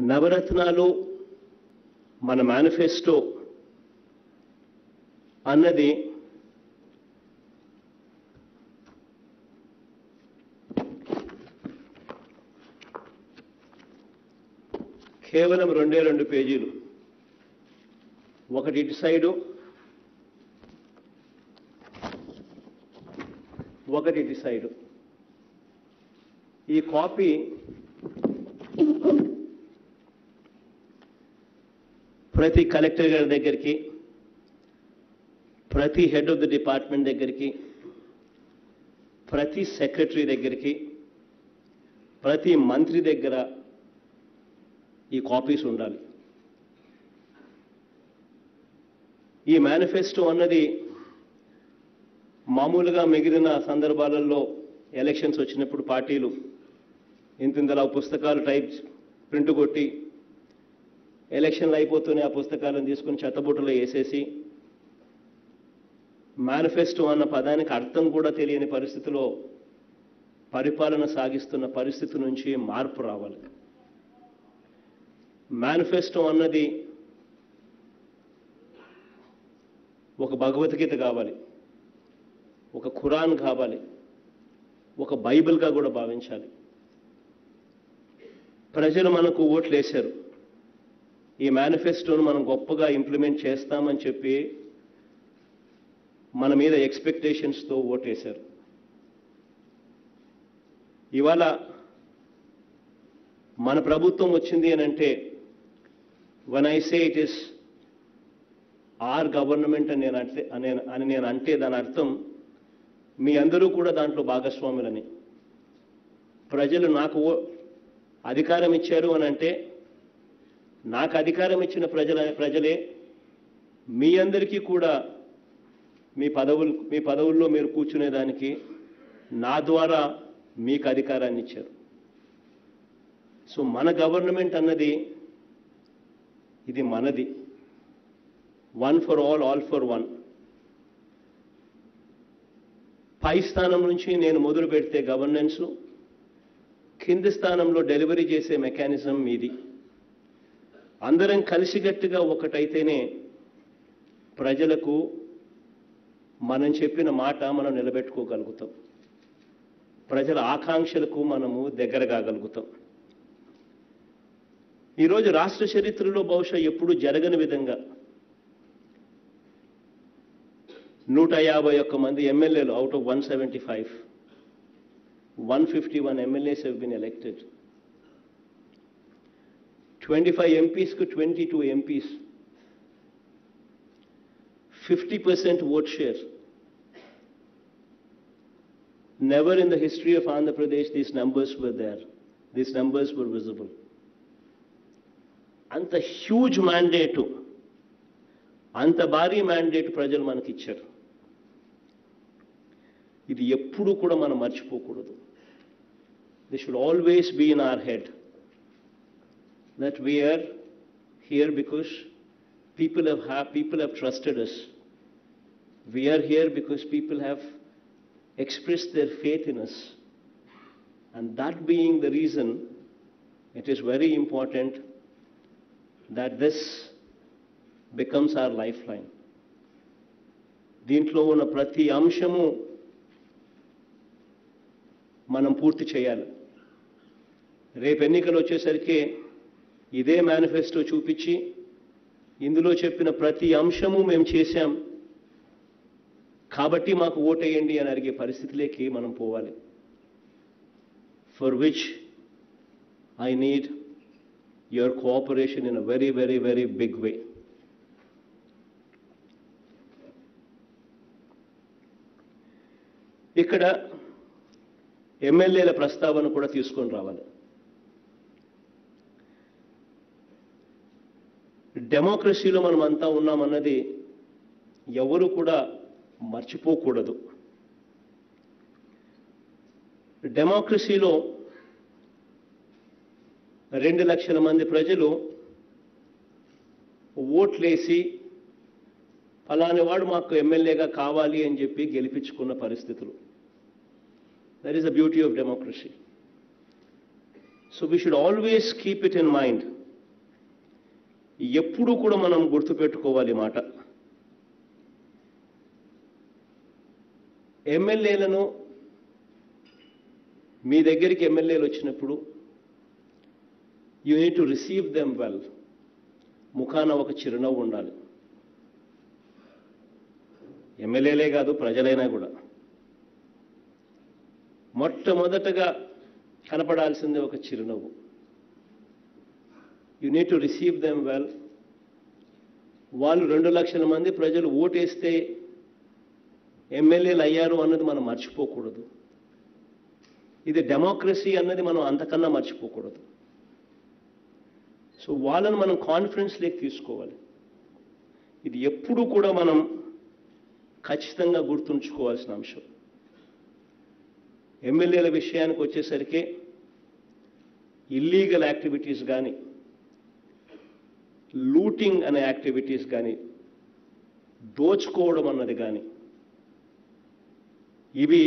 నవరత్నాలు మన మేనిఫెస్టో అన్నది కేవలం రెండే రెండు పేజీలు ఒకటి ఇటు సైడు ఒకటి ఇటు సైడు ఈ కాపీ ప్రతి కలెక్టర్ గారి దగ్గరికి ప్రతి హెడ్ ఆఫ్ ది డిపార్ట్మెంట్ దగ్గరికి ప్రతి సెక్రటరీ దగ్గరికి ప్రతి మంత్రి దగ్గర ఈ కాపీస్ ఉండాలి ఈ మేనిఫెస్టో అన్నది మామూలుగా మిగిలిన సందర్భాలలో ఎలక్షన్స్ వచ్చినప్పుడు పార్టీలు ఇంతింతలా పుస్తకాలు టైప్ ప్రింట్ కొట్టి ఎలక్షన్లు అయిపోతూనే ఆ పుస్తకాలను తీసుకుని చెత్తబుట్టలో వేసేసి మేనిఫెస్టో అన్న పదానికి అర్థం కూడా తెలియని పరిస్థితిలో పరిపాలన సాగిస్తున్న పరిస్థితి నుంచి మార్పు రావాలి మేనిఫెస్టో అన్నది ఒక భగవద్గీత కావాలి ఒక ఖురాన్ కావాలి ఒక బైబిల్గా కూడా భావించాలి ప్రజలు మనకు ఓట్లు వేశారు ఈ మేనిఫెస్టోను మనం గొప్పగా ఇంప్లిమెంట్ చేస్తామని చెప్పి మన మీద ఎక్స్పెక్టేషన్స్తో ఓటేశారు ఇవాళ మన ప్రభుత్వం వచ్చింది అని అంటే when I say it is our government అని నేను అంటే అని- అని నేను అంటే దాని అర్థం మీ అందరూ కూడా దాంట్లో భాగస్వాములని ప్రజలు నాకు ఓ- అధికారం ఇచ్చారు అని అంటే నాకు అధికారం ఇచ్చిన ప్రజల ప్రజలే మీ అందరికీ కూడా మీ పదవులు మీ పదవుల్లో మీరు కూర్చునేదానికి నా ద్వారా మీకు అధికారాన్ని ఇచ్చారు సో మన గవర్నమెంట్ అన్నది ఇది మనది one for all all for one పై స్థానం నుంచి నేను మొదలు పెడితే గవర్నెన్స్ కింది స్థానంలో డెలివరీ చేసే మెకానిజం మీది అందరం కలిసిగట్టుగా ఒకటైతేనే ప్రజలకు మనం చెప్పిన మాట మనం నిలబెట్టుకోగలుగుతాం ప్రజల ఆకాంక్షలకు మనము దగ్గర కాగలుగుతాం ఈరోజు రాష్ట్ర చరిత్రలో బహుశా ఎప్పుడు జరగని విధంగా నూట యాభై ఒక్క మంది ఎమ్మెల్యేలు out of one seventy five one fifty one MLAs have been elected twenty five ఎంపీస్కు twenty two MPs fifty percent vote share never in the history of Andhra Pradesh these numbers were there these numbers were visible అంత huge mandate అంత భారీ mandate ప్రజలు మనకి ఇచ్చారు ఇది ఎప్పుడూ కూడా మనం మర్చిపోకూడదు this should always be in our head that we are here because people have, ha- people have trusted us. We are here because people have expressed their faith in us. And that being the reason, it is very important that this becomes our lifeline. దీంట్లో ఉన్న ప్రతి అంశము మనం పూర్తి చేయాలి రేపు ఎన్నికలు వచ్చేసరికి ఇదే మేనిఫెస్టో చూపించి ఇందులో చెప్పిన ప్రతి అంశము మేము చేశాం కాబట్టి మాకు ఓటేయండి అని అడిగే పరిస్థితిలోకి మనం పోవాలి for which I need your cooperation in a very very very big way ఇక్కడ ఎమ్మెల్యేల ప్రస్తావన కూడా తీసుకొని రావాలి డెమోక్రసీలో మనం అంతా ఉన్నామన్నది ఎవరు కూడా మర్చిపోకూడదు డెమోక్రసీలో రెండు లక్షల మంది ప్రజలు ఓట్లేసి ఫలాని వాడు మాకు ఎమ్మెల్యేగా కావాలి అని చెప్పి గెలిపించుకున్న పరిస్థితులు that is the beauty of democracy so we should always keep it in mind ఎప్పుడూ కూడా మనం గుర్తుపెట్టుకోవాలి ఈ మాట ఎమ్మెల్యేలను మీ దగ్గరికి ఎమ్మెల్యేలు వచ్చినప్పుడు you need to receive them well ముఖాన ఒక చిరునవ్వు ఉండాలి ఎమ్మెల్యేలే కాదు ప్రజలైనా కూడా మొట్టమొదటగా కనపడాల్సింది ఒక చిరునవ్వు you need to receive them well వాళ్ళు రెండు లక్షల మంది ప్రజలు ఓటేస్తే ఎమ్మెల్యేలు అయ్యారు అన్నది మనం మర్చిపోకూడదు ఇది డెమోక్రసీ అన్నది మనం అంతకన్నా మర్చిపోకూడదు సో వాళ్ళని మనం కాన్ఫిడెన్స్ లేక తీసుకోవాలి ఇది ఎప్పుడూ కూడా మనం ఖచ్చితంగా గుర్తుంచుకోవాల్సిన అంశం ఎమ్మెల్యేల విషయానికి వచ్చేసరికి ఇల్లీగల్ యాక్టివిటీస్ కానీ లూటింగ్ అనే యాక్టివిటీస్ కానీ దోచుకోవడం అన్నది కానీ ఇవి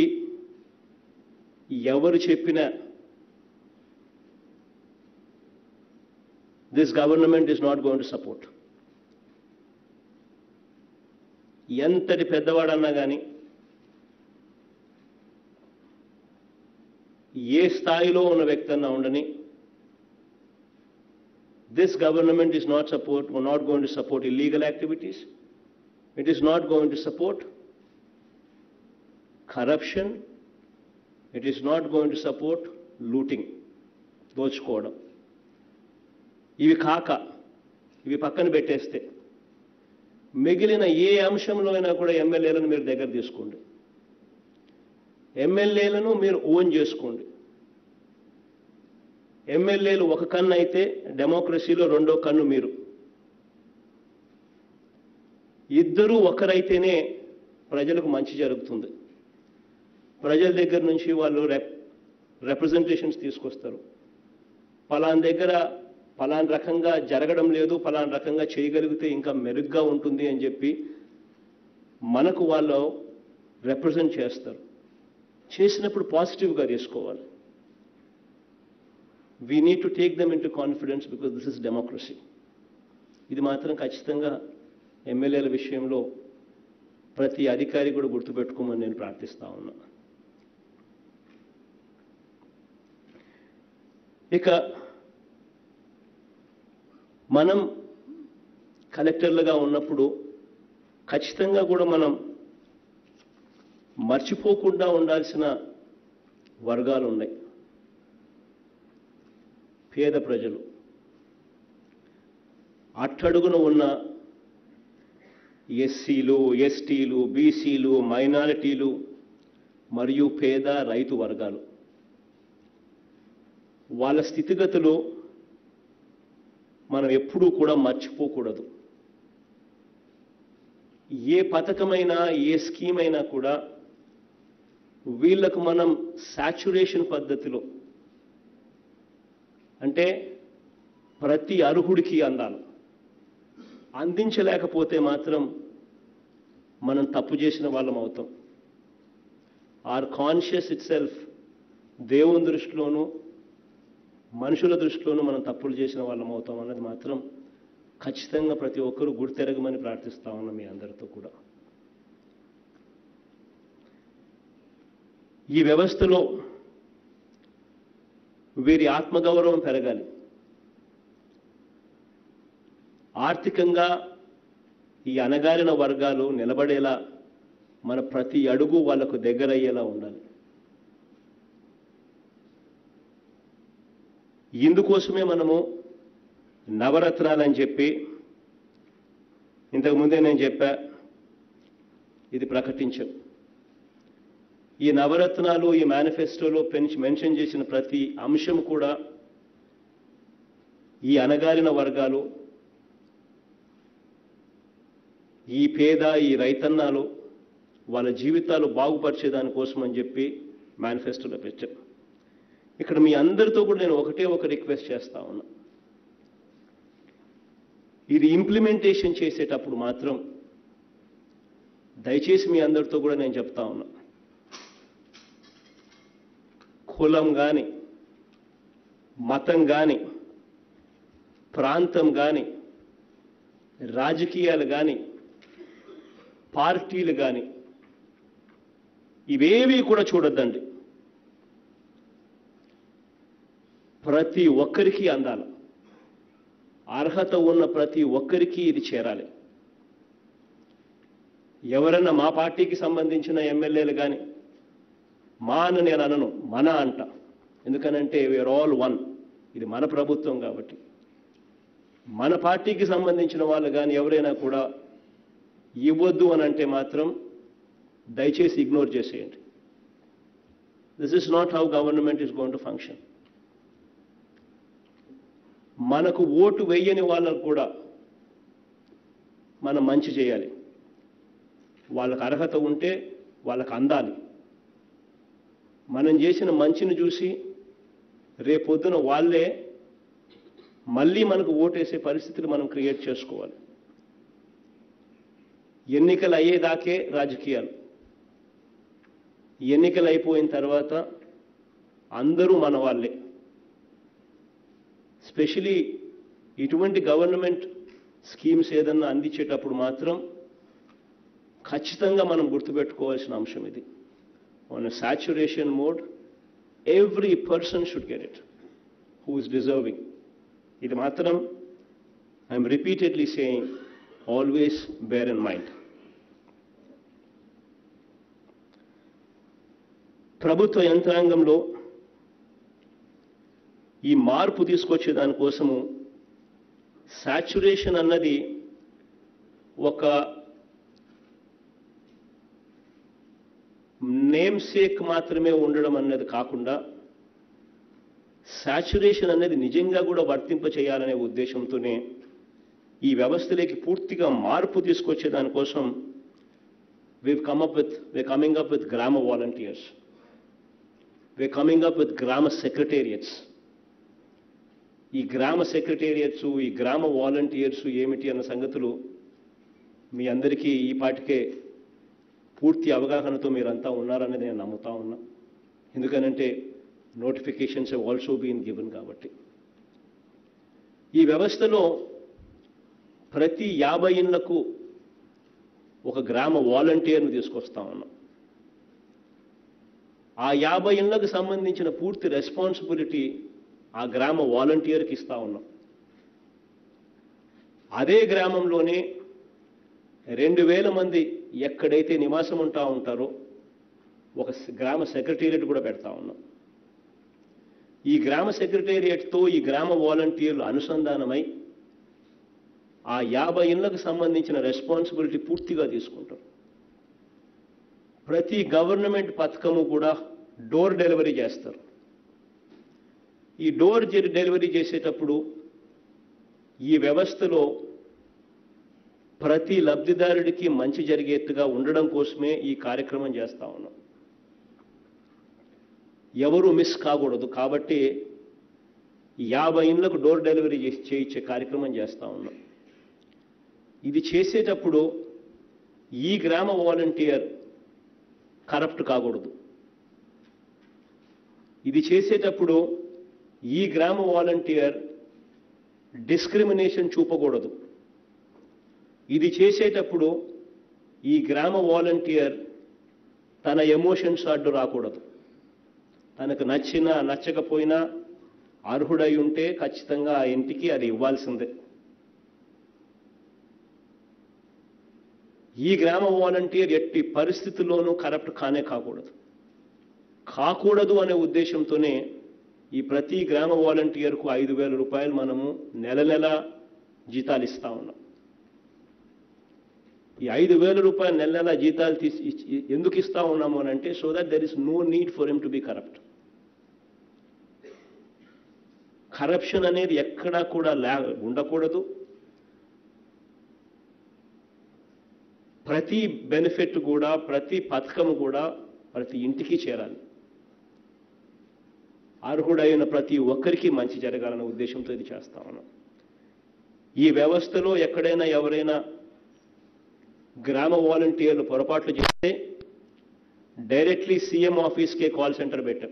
ఎవరు చెప్పినా this government is not going to support ఎంతటి పెద్దవాడన్నా కానీ ఏ స్థాయిలో ఉన్న వ్యక్తి అన్నా ఉండని this government is not support not going to support illegal activities it is not going to support corruption it is not going to support looting దోచుకోవడం ఇవి కాక ఇవి పక్కన పెట్టేస్తే మిగిలిన ఏ అంశంలో అయినా కూడా ఎమ్మెల్యేలను మీరు దగ్గర తీసుకోండి ఎమ్మెల్యేలను మీరు ఓన్ చేసుకోండి ఎమ్మెల్యేలు ఒక కన్ను అయితే డెమోక్రసీలో రెండో కన్ను మీరు ఇద్దరూ ఒకరైతేనే ప్రజలకు మంచి జరుగుతుంది ప్రజల దగ్గర నుంచి వాళ్ళు రెప్ రిప్రజెంటేషన్స్ తీసుకొస్తారు పలాన్ దగ్గర పలాన్ రకంగా జరగడం లేదు పలాన్ రకంగా చేయగలిగితే ఇంకా మెరుగ్గా ఉంటుంది అని చెప్పి మనకు వాళ్ళు రిప్రజెంట్ చేస్తారు చేసినప్పుడు పాజిటివ్గా తీసుకోవాలి we need to take them into confidence because this is democracy ఇది మాత్రం ఖచ్చితంగా ఎమ్మెల్యేల విషయంలో ప్రతి అధికారి కూడా గుర్తుపెట్టుకోమని నేను ప్రార్థిస్తా ఉన్నా ఇక మనం కలెక్టర్లుగా ఉన్నప్పుడు ఖచ్చితంగా కూడా మనం మర్చిపోకుండా ఉండాల్సిన వర్గాలు ఉన్నాయి పేద ప్రజలు అట్టడుగున ఉన్న ఎస్సీలు ఎస్టీలు బీసీలు మైనారిటీలు మరియు పేద రైతు వర్గాలు వాళ్ళ స్థితిగతులు మనం ఎప్పుడూ కూడా మర్చిపోకూడదు ఏ పథకమైనా ఏ స్కీమ్ అయినా కూడా వీళ్లకు మనం సాచురేషన్ పద్ధతిలో అంటే ప్రతి అర్హుడికి అందాలి అందించలేకపోతే మాత్రం మనం తప్పు చేసిన వాళ్ళం అవుతాం ఆర్ కాన్షియస్ ఇట్ సెల్ఫ్ దేవుని దృష్టిలోనూ మనుషుల దృష్టిలోనూ మనం తప్పులు చేసిన వాళ్ళం అవుతాం అన్నది మాత్రం ఖచ్చితంగా ప్రతి ఒక్కరూ గుర్తెరగమని ప్రార్థిస్తా ఉన్నాం మీ అందరితో కూడా ఈ వ్యవస్థలో వీరి ఆత్మగౌరవం పెరగాలి ఆర్థికంగా ఈ అణగారిన వర్గాలు నిలబడేలా మన ప్రతి అడుగు వాళ్లకు దగ్గరయ్యేలా ఉండాలి ఇందుకోసమే మనము నవరత్నాలని చెప్పి ఇంతకు ముందే నేను చెప్పా ఇది ప్రకటించాం ఈ నవరత్నాలు ఈ మేనిఫెస్టోలో పెంచి మెన్షన్ చేసిన ప్రతి అంశం కూడా ఈ అణగారిన వర్గాలు ఈ పేద ఈ రైతన్నాలు వాళ్ళ జీవితాలు బాగుపరిచేదానికోసం అని చెప్పి మేనిఫెస్టోలో పెట్టాం ఇక్కడ మీ అందరితో కూడా నేను ఒకటే ఒక రిక్వెస్ట్ చేస్తా ఉన్నా ఇది ఇంప్లిమెంటేషన్ చేసేటప్పుడు మాత్రం దయచేసి మీ అందరితో కూడా నేను చెప్తా ఉన్నా కులం కానీ మతం కానీ ప్రాంతం కానీ రాజకీయాలు కానీ పార్టీలు కానీ ఇవేవి కూడా చూడొద్దండి ప్రతి ఒక్కరికి అందాలి అర్హత ఉన్న ప్రతి ఒక్కరికి ఇది చేరాలి ఎవరన్నా మా పార్టీకి సంబంధించిన ఎమ్మెల్యేలు కానీ మా అని నేను అనను మన అంట ఎందుకనంటే వీఆర్ ఆల్ వన్ ఇది మన ప్రభుత్వం కాబట్టి మన పార్టీకి సంబంధించిన వాళ్ళు కానీ ఎవరైనా కూడా ఇవ్వద్దు అని అంటే మాత్రం దయచేసి ఇగ్నోర్ చేసేయండి this is not how government is going to function మనకు ఓటు వెయ్యని వాళ్ళకు కూడా మనం మంచి చేయాలి వాళ్ళకు అర్హత ఉంటే వాళ్ళకు అందాలి మనం చేసిన మంచిని చూసి రేపొద్దున వాళ్ళే మళ్ళీ మనకు ఓటేసే పరిస్థితులు మనం క్రియేట్ చేసుకోవాలి ఎన్నికలు అయ్యేదాకే రాజకీయాలు ఎన్నికలు అయిపోయిన తర్వాత అందరూ మన వాళ్ళే స్పెషలీ ఇటువంటి గవర్నమెంట్ స్కీమ్స్ ఏదన్నా అందించేటప్పుడు మాత్రం ఖచ్చితంగా మనం గుర్తుపెట్టుకోవాల్సిన అంశం ఇది on saturation mode every person should get it who is deserving ఇది మాత్రం I'm repeatedly saying always bear in mind ప్రభుత్వ యంత్రాంగంలో ఈ మార్పు తీసుకొచ్చే దానికోసము సాచురేషన్ అన్నది ఒక నేమ్ సేక్ మాత్రమే ఉండడం అన్నది కాకుండా సాచురేషన్ అనేది నిజంగా కూడా వర్తింప చేయాలనే ఉద్దేశంతోనే ఈ వ్యవస్థలోకి పూర్తిగా మార్పు తీసుకొచ్చే దానికోసం we've come up with, we're coming up with గ్రామ volunteers. We're coming up with గ్రామ secretariats. ఈ గ్రామ సెక్రటేరియట్స్ ఈ గ్రామ వాలంటీర్స్ ఏమిటి అన్న సంగతులు మీ అందరికీ ఈ పాటికే పూర్తి అవగాహనతో మీరంతా ఉన్నారనేది నేను నమ్ముతా ఉన్నా ఎందుకనంటే నోటిఫికేషన్స్ ఆల్సో బీన్ గివెన్ కాబట్టి ఈ వ్యవస్థలో ప్రతి యాభై ఇళ్లకు ఒక గ్రామ వాలంటీర్ను తీసుకొస్తా ఉన్నాం ఆ యాభై ఇళ్లకు సంబంధించిన పూర్తి రెస్పాన్సిబిలిటీ ఆ గ్రామ వాలంటీర్కి ఇస్తా ఉన్నాం అదే గ్రామంలోనే రెండు వేల మంది ఎక్కడైతే నివాసం ఉంటా ఉంటారో ఒక స- గ్రామ సెక్రటేరియట్ కూడా పెడతా ఉన్నాం ఈ గ్రామ సెక్రటేరియట్తో ఈ గ్రామ వాలంటీర్లు అనుసంధానమై ఆ యాభై ఇళ్లకు సంబంధించిన రెస్పాన్సిబిలిటీ పూర్తిగా తీసుకుంటారు ప్రతి గవర్నమెంట్ పథకము కూడా డోర్ డెలివరీ చేస్తారు ఈ డోర్ జె- డెలివరీ చేసేటప్పుడు ఈ వ్యవస్థలో ప్రతి లబ్ధిదారుడికి మంచి జరిగేట్టుగా ఉండడం కోసమే ఈ కార్యక్రమం చేస్తా ఉన్నాం ఎవరు మిస్ కాకూడదు కాబట్టి యాభై ఇండ్లకు డోర్ డెలివరీ చేసి చేయించే కార్యక్రమం చేస్తా ఉన్నాం ఇది చేసేటప్పుడు ఈ గ్రామ వాలంటీర్ కరప్ట్ కాకూడదు ఇది చేసేటప్పుడు ఈ గ్రామ వాలంటీర్ డిస్క్రిమినేషన్ చూపకూడదు ఇది చేసేటప్పుడు ఈ గ్రామ వాలంటీర్ తన ఎమోషన్స్ అడ్డు రాకూడదు తనకు నచ్చినా నచ్చకపోయినా అర్హుడై ఉంటే ఖచ్చితంగా ఆ ఇంటికి అది ఇవ్వాల్సిందే ఈ గ్రామ వాలంటీర్ ఎట్టి పరిస్థితుల్లోనూ కరప్ట్ కానే కాకూడదు కాకూడదు అనే ఉద్దేశంతోనే ఈ ప్రతి గ్రామ వాలంటీర్కు ఐదు వేల రూపాయలు మనము నెల నెల జీతాలు ఇస్తా ఉన్నాం ఈ ఐదు వేల రూపాయలు నెల నెల జీతాలు తీసి ఇచ్చి- ఎందుకు ఇస్తా ఉన్నాము అని అంటే so that there is no need for him to be corrupt corruption అనేది ఎక్కడా కూడా లే ఉండకూడదు ప్రతి బెనిఫిట్ కూడా ప్రతి పథకం కూడా ప్రతి ఇంటికి చేరాలి అర్హుడైన ప్రతి ఒక్కరికి మంచి జరగాలనే ఉద్దేశంతో ఇది చేస్తా ఉన్నాం ఈ వ్యవస్థలో ఎక్కడైనా ఎవరైనా గ్రామ వాలంటీర్లు పొరపాట్లు చేస్తే డైరెక్ట్లీ సీఎం ఆఫీస్కే కాల్ సెంటర్ పెట్టాం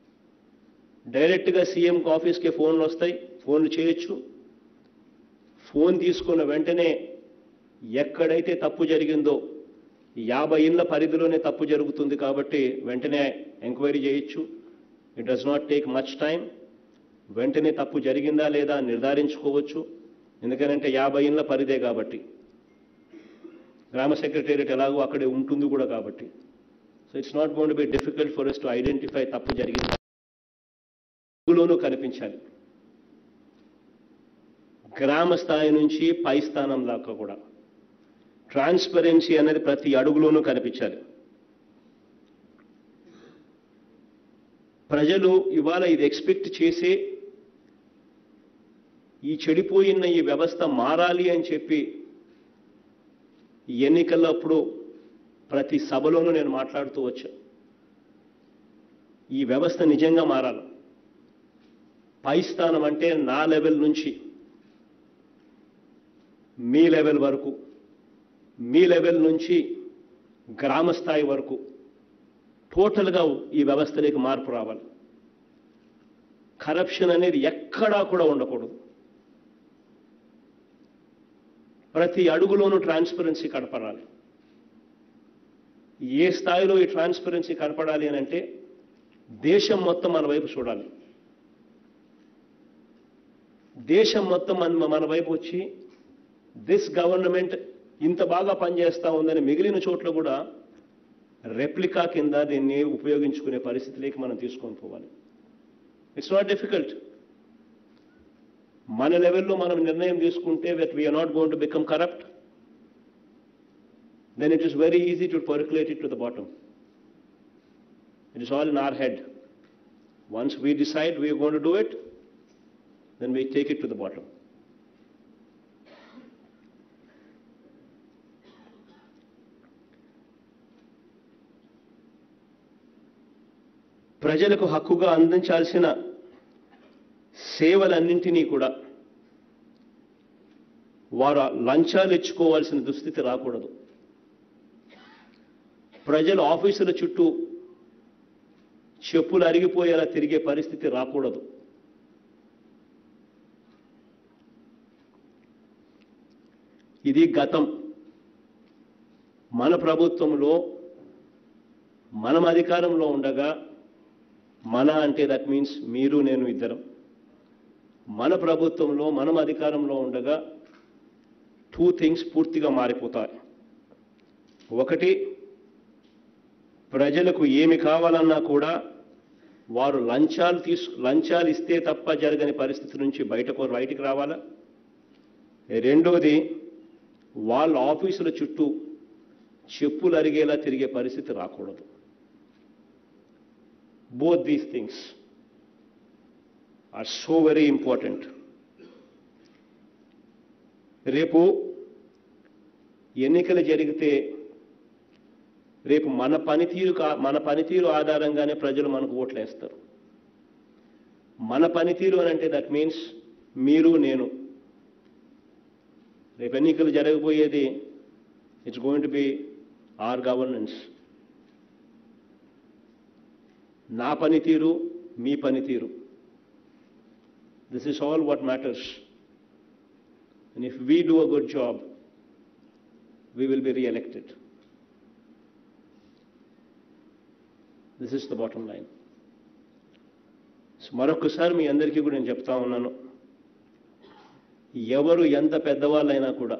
డైరెక్ట్గా సీఎం ఆఫీస్కే ఫోన్లు వస్తాయి ఫోన్లు చేయొచ్చు ఫోన్ తీసుకున్న వెంటనే ఎక్కడైతే తప్పు జరిగిందో యాభై ఇళ్ల పరిధిలోనే తప్పు జరుగుతుంది కాబట్టి వెంటనే ఎంక్వైరీ చేయొచ్చు it does not take much time వెంటనే తప్పు జరిగిందా లేదా అని నిర్ధారించుకోవచ్చు ఎందుకనంటే యాభై ఇళ్ల పరిధే కాబట్టి గ్రామ సెక్రటేరియట్ ఎలాగో అక్కడే ఉంటుంది కూడా కాబట్టి so it's not gonna be difficult for us to identify తప్పు జరిగిందా లోనూ కనిపించాలి గ్రామ స్థాయి నుంచి పై స్థానం దాకా కూడా ట్రాన్స్పరెన్సీ అనేది ప్రతి అడుగులోనూ కనిపించాలి ప్రజలు ఇవాళ ఇది ఎక్స్పెక్ట్ చేసే ఈ చెడిపోయిన ఈ వ్యవస్థ మారాలి అని చెప్పి ఈ ఎన్నికలప్పుడు ప్రతి సభలోనూ నేను మాట్లాడుతూ వచ్చా ఈ వ్యవస్థ నిజంగా మారాలి పై స్థానం అంటే నా లెవెల్ నుంచి మీ లెవెల్ వరకు మీ లెవెల్ నుంచి గ్రామ స్థాయి వరకు టోటల్గా ఈ వ్యవస్థలోకి మార్పు రావాలి కరప్షన్ అనేది ఎక్కడా కూడా ఉండకూడదు ప్రతి అడుగులోనూ ట్రాన్స్పరెన్సీ కనపడాలి ఏ స్థాయిలో ఈ ట్రాన్స్పరెన్సీ కనపడాలి అని అంటే దేశం మొత్తం మన వైపు చూడాలి దేశం మొత్తం మన మన వైపు వచ్చి దిస్ గవర్నమెంట్ ఇంత బాగా పనిచేస్తా ఉందని మిగిలిన చోట్ల కూడా రెప్లికా కింద దీన్ని ఉపయోగించుకునే పరిస్థితిలోకి మనం తీసుకొని పోవాలి ఇట్స్ నాట్ డిఫికల్ట్ మన లెవెల్లో మనం నిర్ణయం తీసుకుంటే that we're not gonna become corrupt then it is very easy to percolate it to the bottom it is all in our head once we decide we're gonna do it then we take it to the bottom. ప్రజలకు హక్కుగా అందించాల్సిన సేవలన్నింటినీ కూడా వారు లంచాలు ఇచ్చుకోవాల్సిన దుస్థితి రాకూడదు ప్రజలు ఆఫీసుల చుట్టూ చెప్పులు అరిగిపోయేలా తిరిగే పరిస్థితి రాకూడదు ఇది గతం మన ప్రభుత్వంలో మనం అధికారంలో ఉండగా మన అంటే దట్ మీన్స్ మీరు నేను ఇద్దరం మన ప్రభుత్వంలో మనం అధికారంలో ఉండగా టూ థింగ్స్ పూర్తిగా మారిపోతాయి ఒకటి ప్రజలకు ఏమి కావాలన్నా కూడా వారు లంచాలు తీసు లంచాలు ఇస్తే తప్ప జరగని పరిస్థితి నుంచి బయటకు బయటికి రావాలా రెండోది వాళ్ళ ఆఫీసుల చుట్టూ చెప్పులు అరిగేలా తిరిగే పరిస్థితి రాకూడదు both these things are so very important రేపు ఎన్నికలు జరిగితే రేపు మన పనితీరు కా- మన పనితీరు ఆధారంగానే ప్రజలు మనకు ఓట్లు వేస్తారు మన పనితీరు అని అంటే దట్ మీన్స్ మీరు నేను రేపు ఎన్నికలు జరగబోయేది it's going to be our governance నా పనితీరు మీ పనితీరు this is all what matters and if we do a good job we will be reelected this is the bottom line మరొకసారి మీ అందరికీ కూడా నేను చెప్తా ఉన్నాను ఎవరు ఎంత పెద్దవాళ్ళైనా కూడా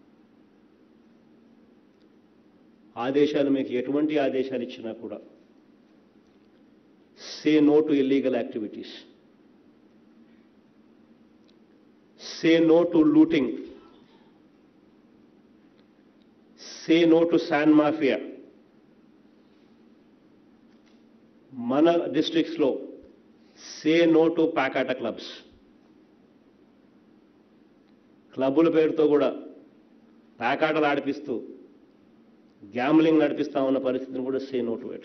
ఆదేశాలు మీకు ఎటువంటి ఆదేశాలు ఇచ్చినా కూడా say no to illegal activities say no to looting say no to sand mafia మన డిస్ట్రిక్ట్స్లో సే నో టు ప్యాకాట క్లబ్స్ క్లబ్బుల పేరుతో కూడా ప్యాకాటలు ఆడిపిస్తూ గ్యామ్లింగ్ నడిపిస్తా ఉన్న పరిస్థితిని కూడా say no to it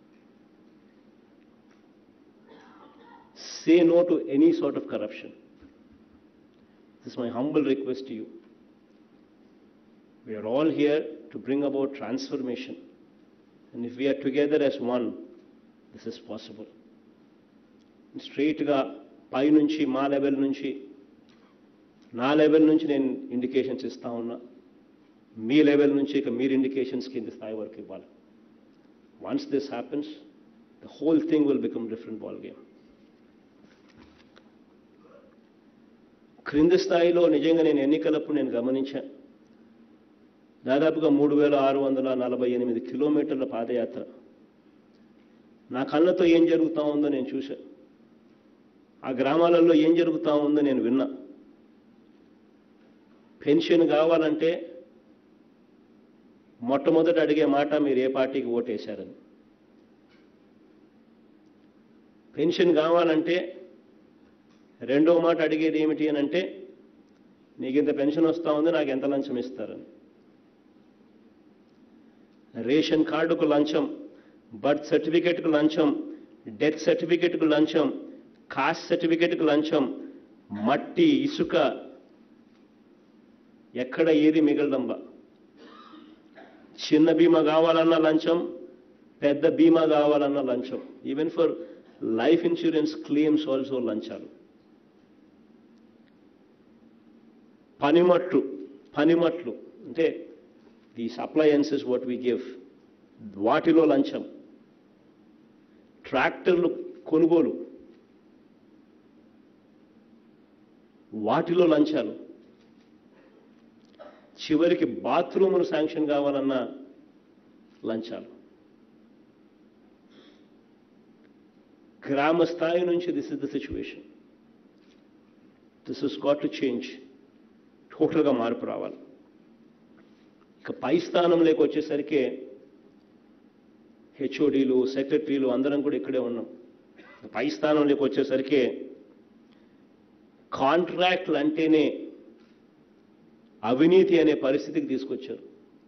say no to any sort of corruption this my humble request to you We are all here to bring about transformation. And if we are together as one, this is possible. స్ట్రైట్గా పై నుంచి మా level నుంచి నా level నుంచి నేను indications ఇస్తా ఉన్నా మీ level నుంచి ఇక మీరు ఇండికేషన్స్ కింద స్థాయి వరకు ఇవ్వాలి once this happens the whole thing will become different ball game క్రింది స్థాయిలో నిజంగా నేను ఎన్నికలప్పుడు నేను గమనించాను దాదాపుగా మూడు వేల ఆరు వందల నలభై ఎనిమిది కిలోమీటర్ల పాదయాత్ర నా కళ్ళతో ఏం జరుగుతా ఉందో నేను చూశాను ఆ గ్రామాలలో ఏం జరుగుతా ఉందో నేను విన్నా పెన్షన్ కావాలంటే మొట్టమొదట అడిగే మాట మీరు ఏ పార్టీకి ఓటేశారని పెన్షన్ కావాలంటే రెండో మాట అడిగేది ఏమిటి అని అంటే నీకు ఇంత పెన్షన్ వస్తూ ఉంది నాకు ఎంత లంచం ఇస్తారని రేషన్ కార్డుకు లంచం బర్త్ సర్టిఫికేట్కు లంచం డెత్ సర్టిఫికేట్కు లంచం కాస్ట్ సర్టిఫికేట్కు లంచం మట్టి ఇసుక ఎక్కడ ఏది మిగలదంబ చిన్న బీమా కావాలన్న లంచం పెద్ద బీమా కావాలన్న లంచం even for life insurance claims also లంచాలు పనిమట్లు పనిమట్లు అంటే the appliances what we give వాటిలో లంచం ట్రాక్టర్లు కొనుగోలు వాటిలో లంచాలు చివరికి బాత్రూములు శాంక్షన్ కావాలన్న లంచాలు గ్రామ స్థాయి నుంచి this is the situation this is got to change టోటల్గా మార్పు రావాలి ఇక పై స్థానంలోకి వచ్చేసరికి హెచ్ఓడీలు సెక్రటరీలు అందరం కూడా ఇక్కడే ఉన్నాం పై స్థానంలోకి వచ్చేసరికి కాంట్రాక్ట్లు అంటేనే అవినీతి అనే పరిస్థితికి తీసుకొచ్చారు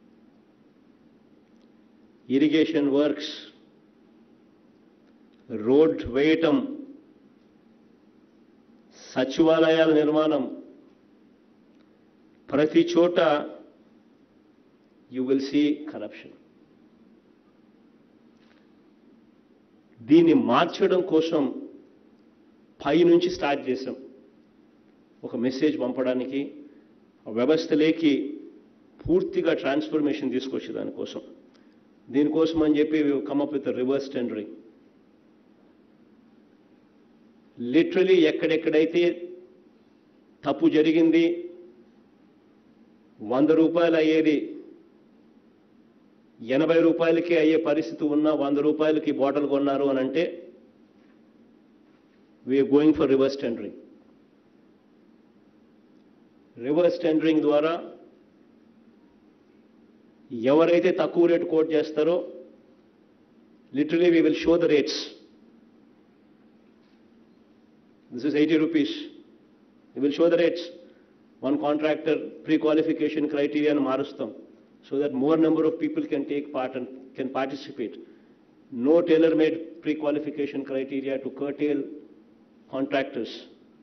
ఇరిగేషన్ వర్క్స్ రోడ్ వేయటం సచివాలయాల నిర్మాణం ప్రతి చోట యు విల్ సీ కరప్షన్ దీన్ని మార్చడం కోసం పై నుంచి స్టార్ట్ చేశాం ఒక మెసేజ్ పంపడానికి ఆ వ్యవస్థలోకి పూర్తిగా ట్రాన్స్ఫర్మేషన్ తీసుకొచ్చే దానికోసం దీనికోసం అని చెప్పి come up with reverse tendering literally ఎక్కడెక్కడైతే తప్పు జరిగింది వంద రూపాయలు అయ్యేది ఎనభై రూపాయలకే అయ్యే పరిస్థితి ఉన్నా వంద రూపాయలకి బాటిల్ కొన్నారు అని అంటే we're going for reverse tendering reverse tendering ద్వారా ఎవరైతే తక్కువ రేటు కోట్ చేస్తారో literally we will show the rates this is eighty rupees we will show the rates one contractor prequalification క్రైటీరియాను మారుస్తాం so that more number of people can take part and can participate. No tailor-made pre-qualification criteria to curtail contractors.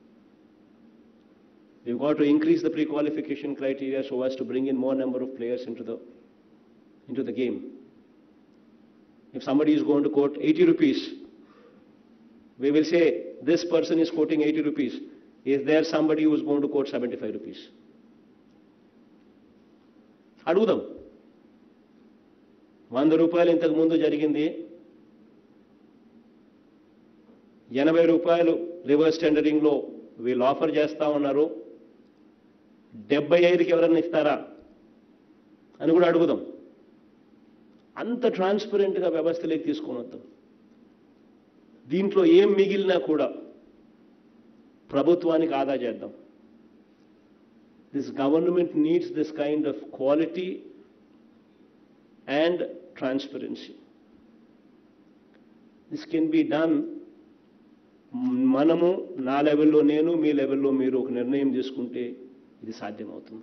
We've got to increase the pre-qualification criteria so as to bring in more number of players into the, into the game. If somebody is going to quote 80 rupees, we will say this person is quoting 80 rupees. Is there somebody who is going to quote 75 rupees? అడుగుదాం వంద రూపాయలు ఇంతకు ముందు జరిగింది ఎనభై రూపాయలు reverse టెండరింగ్లో వీళ్ళు offer చేస్తా ఉన్నారు డెబ్బై ఐదుకి ఎవరన్నా ఇస్తారా అని కూడా అడుగుదాం అంత ట్రాన్స్పరెంట్గా వ్యవస్థలోకి తీసుకొని వద్దాం దీంట్లో ఏం మిగిలినా కూడా ప్రభుత్వానికి ఆదా చేద్దాం this government needs this kind of quality and transparency. This can be done మనము నా లెవెల్లో నేను మీ లెవెల్లో మీరు ఒక నిర్ణయం తీసుకుంటే ఇది సాధ్యమవుతుంది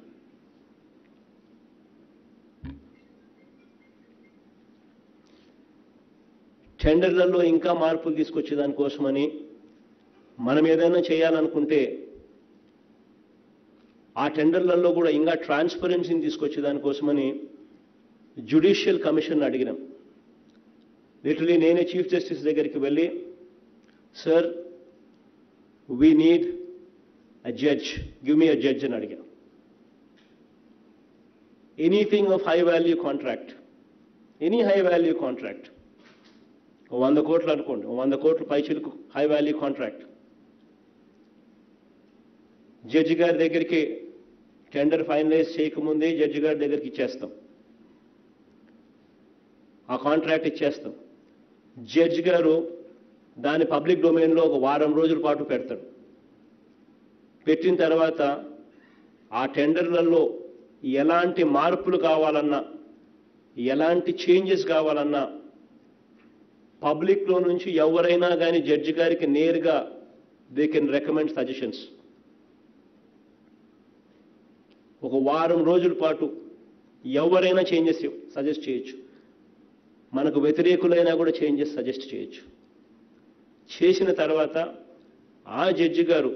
టెండర్లలో ఇంకా మార్పులు తీసుకొచ్చే దానికోసమని మనం ఏదైనా చేయాలనుకుంటే ఆ టెండర్లలో కూడా ఇంకా ట్రాన్స్పరెన్సీని తీసుకొచ్చే దానికోసమని జ్యుడిషియల్ కమిషన్ అడిగినాం లిటరలీ నేనే చీఫ్ జస్టిస్ దగ్గరికి వెళ్ళి sir we need judge give me a judge అని అడిగా anything of high value contract any high value contract వంద కోట్లు అనుకోండి ఓ వంద కోట్లు పైచిలకు హై వాల్యూ కాంట్రాక్ట్ జడ్జి గారి దగ్గరికి టెండర్ ఫైనలైజ్ చేయకముందే జడ్జి గారి దగ్గరికి ఇచ్చేస్తాం ఆ కాంట్రాక్ట్ ఇచ్చేస్తాం జడ్జి గారు దాని పబ్లిక్ డొమైన్లో ఒక వారం రోజుల పాటు పెడతాడు పెట్టిన తర్వాత ఆ టెండర్లలో ఎలాంటి మార్పులు కావాలన్నా ఎలాంటి చేంజెస్ కావాలన్నా పబ్లిక్లో నుంచి ఎవరైనా కానీ జడ్జి గారికి నేరుగా దే కెన్ రికమెండ్ సజెషన్స్ ఒక వారం రోజుల పాటు ఎవరైనా చేంజెస్ సజెస్ట్ చేయొచ్చు మనకు వ్యతిరేకులైనా కూడా చేంజెస్ సజెస్ట్ చేయొచ్చు చేసిన తర్వాత ఆ జడ్జి గారు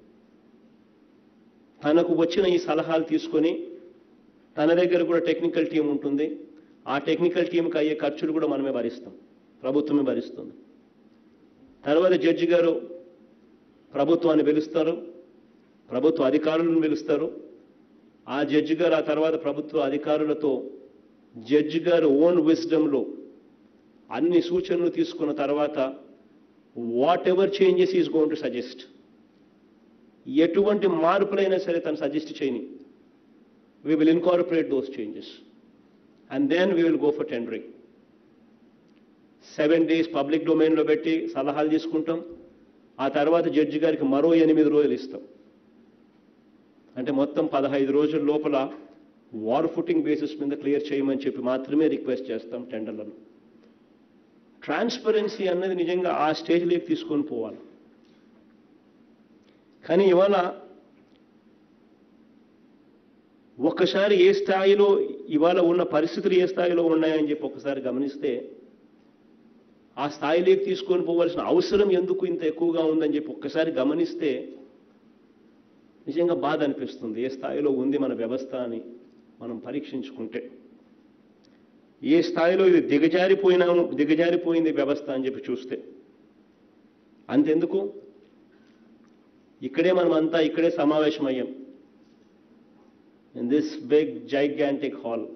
తనకు వచ్చిన ఈ సలహాలు తీసుకొని తన దగ్గర కూడా టెక్నికల్ టీం ఉంటుంది ఆ టెక్నికల్ టీంకి అయ్యే ఖర్చులు కూడా మనమే భరిస్తాం ప్రభుత్వమే భరిస్తుంది తర్వాత జడ్జి గారు ప్రభుత్వాన్ని పిలుస్తారు ప్రభుత్వ అధికారులను పిలుస్తారు ఆ జడ్జి గారు ఆ తర్వాత ప్రభుత్వ అధికారులతో జడ్జి గారు ఓన్ విజ్డమ్లో అన్ని సూచనలు తీసుకున్న తర్వాత whatever changes is going to suggest ఎటువంటి మార్పులైనా సరే తను సజెస్ట్ చేయని we will incorporate those changes and then we will go for tendering seven days public డొమైన్లో పెట్టి సలహాలు తీసుకుంటాం ఆ తర్వాత జడ్జి గారికి మరో ఎనిమిది రోజులు ఇస్తాం అంటే మొత్తం పదహైదు రోజుల లోపల వార్ ఫుటింగ్ బేసిస్ మీద క్లియర్ చేయమని చెప్పి మాత్రమే రిక్వెస్ట్ చేస్తాం టెండర్లను ట్రాన్స్పరెన్సీ అన్నది నిజంగా ఆ స్టేజ్లోకి తీసుకొని పోవాలి కానీ ఇవాళ ఒక్కసారి ఏ స్థాయిలో ఇవాళ ఉన్న పరిస్థితులు ఏ స్థాయిలో ఉన్నాయని చెప్పి ఒకసారి గమనిస్తే ఆ స్థాయిలోకి తీసుకొని పోవాల్సిన అవసరం ఎందుకు ఇంత ఎక్కువగా ఉందని చెప్పి ఒక్కసారి గమనిస్తే నిజంగా బాధ అనిపిస్తుంది ఏ స్థాయిలో ఉంది మన వ్యవస్థ అని మనం పరీక్షించుకుంటే ఏ స్థాయిలో ఇది దిగజారిపోయినాము దిగజారిపోయింది వ్యవస్థ అని చెప్పి చూస్తే అంతెందుకు ఇక్కడే మనం అంతా ఇక్కడే సమావేశమయ్యాం in this big gigantic hall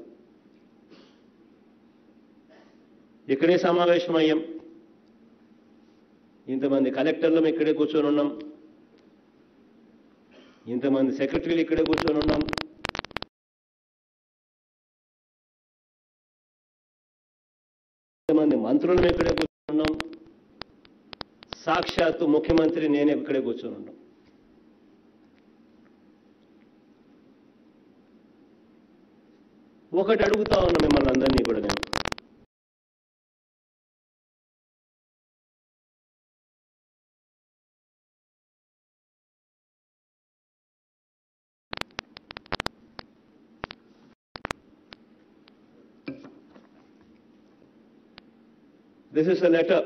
ఇక్కడే సమావేశమయ్యాం ఇంతమంది కలెక్టర్లం ఇక్కడే కూర్చొని ఉన్నాం ఇంతమంది సెక్రటరీలు ఇక్కడే కూర్చొని ఉన్నాం ఇంతమంది మంత్రులను ఇక్కడే కూర్చొని ఉన్నాం సాక్షాత్తు ముఖ్యమంత్రి నేనే ఇక్కడే కూర్చొని ఉన్నాం ఒకటి అడుగుతా ఉన్నా మిమ్మల్ని అందరినీ కూడా నేను దిస్ ఇస్ అ లెటర్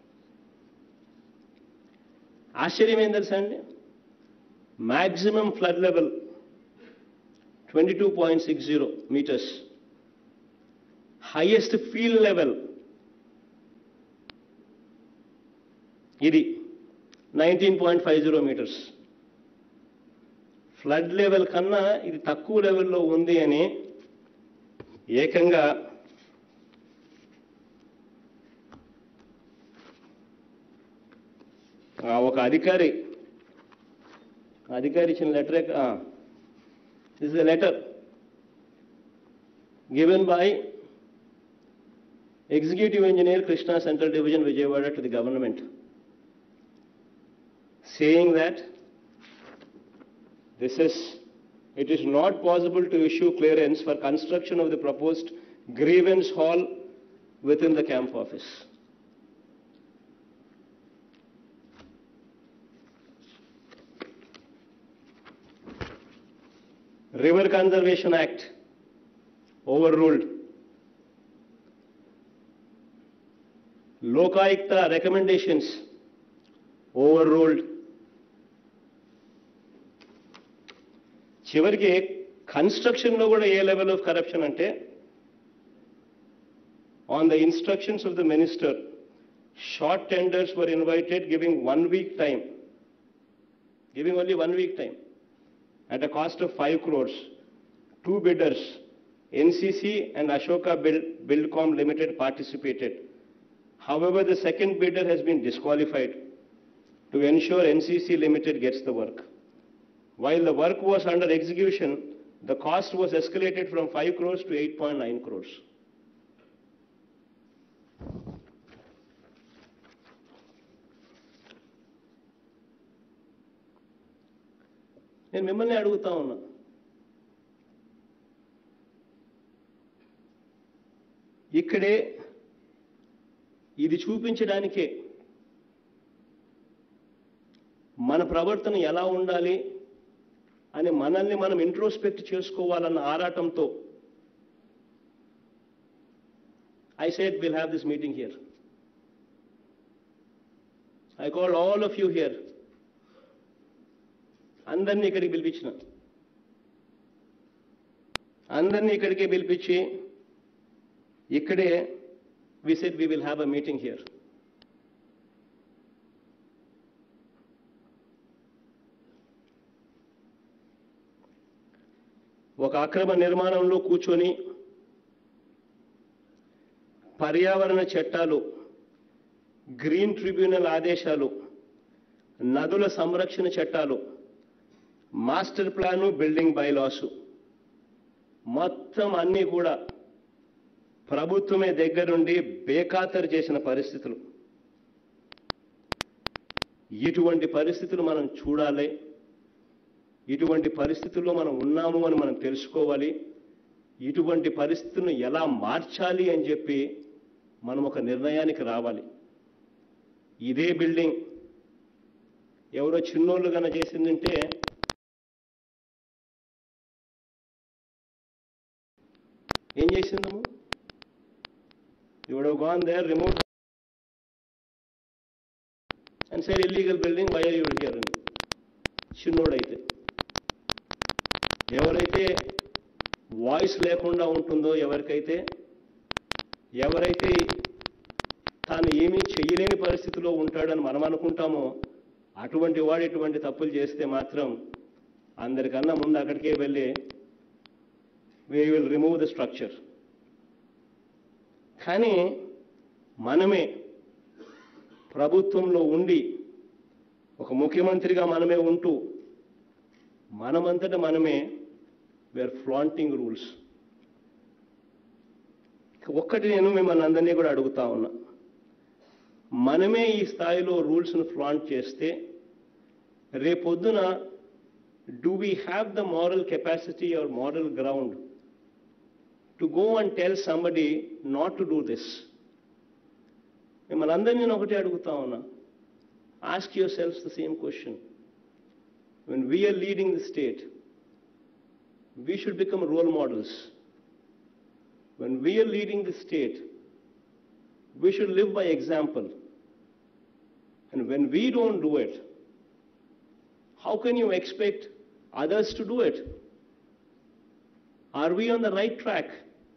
ఆశ్చర్యం ఏం తెలుసా అండి maximum flood level twenty two point six zero metres highest field level ఇది nineteen point five zero metres flood level కన్నా ఇది తక్కువ లెవెల్లో ఉంది అని ఏకంగా ఆ, ఒక అధికారి అధికారి ఇచ్చిన లెటరే this is letter given by executive engineer Krishna central division Vijayawada to the government saying that this is it is not possible to issue clearance for construction of the proposed grievance hall within the camp office. River Conservation Act overruled. Lokayukta recommendations overruled. చివరికి కన్స్ట్రక్షన్లో కూడా ఏ level of corruption అంటే on the instructions of the minister short tenders were invited giving one week time giving only one week time, at a cost of 5 crores, two bidders, NCC and Ashoka Build, Buildcom Limited participated. However, the second bidder has been disqualified to ensure NCC Limited gets the work. While the work was under execution, the cost was escalated from 5 crores to 8.9 crores. నేను మిమ్మల్ని అడుగుతా ఉన్నా ఇక్కడే ఇది చూపించడానికే మన ప్రవర్తన ఎలా ఉండాలి అని మనల్ని మనం ఇంట్రోస్పెక్ట్ చేసుకోవాలన్న ఆరాటంతో I set will have this meeting here I call all of you here అందరినీ ఇక్కడికి పిలిపించిన అందరినీ ఇక్కడికే పిలిపించి ఇక్కడే we set we will have a meeting here ఒక అక్రమ నిర్మాణంలో కూర్చొని పర్యావరణ చట్టాలు గ్రీన్ ట్రిబ్యునల్ ఆదేశాలు నదుల సంరక్షణ చట్టాలు మాస్టర్ ప్లాను బిల్డింగ్ బైలాసు మొత్తం అన్నీ కూడా ప్రభుత్వమే దగ్గరుండి బేఖాతరు చేసిన పరిస్థితులు ఇటువంటి పరిస్థితులు మనం చూడాలి ఇటువంటి పరిస్థితుల్లో మనం ఉన్నాము అని మనం తెలుసుకోవాలి ఇటువంటి పరిస్థితులను ఎలా మార్చాలి అని చెప్పి మనం ఒక నిర్ణయానికి రావాలి ఇదే బిల్డింగ్ ఎవరో చిన్నోళ్ళు కన్నా చేసిందంటే ఏం చేసిందము you'd gone there remote and side illegal building why you'd here అని చిన్నోడైతే ఎవరైతే వాయిస్ లేకుండా ఉంటుందో ఎవరికైతే ఎవరైతే తాను ఏమీ చెయ్యలేని పరిస్థితిలో ఉంటాడని మనం అనుకుంటామో అటువంటి వాడు ఇటువంటి తప్పులు చేస్తే మాత్రం అందరికన్నా ముందు అక్కడికే వెళ్ళి we will remove the structure కానీ మనమే ప్రభుత్వంలో ఉండి ఒక ముఖ్యమంత్రిగా మనమే ఉంటూ మనమంతట మనమే వేర్ ఫ్లాంటింగ్ రూల్స్ ఒక్కటి నేను మిమ్మల్ని అందరినీ కూడా అడుగుతా ఉన్నా మనమే ఈ స్థాయిలో రూల్స్ను ఫ్లాంట్ చేస్తే రేపొద్దున do we have the moral capacity or moral ground to go and tell somebody not to do this మిమ్మల్ని అందరినీ నేను ఒకటే అడుగుతా ఉన్నా ask yourself the same question when we are leading the state, we should become role models. When we are leading the state, we should live by example. And when we don't do it, how can you expect others to do it? Are we on the right track?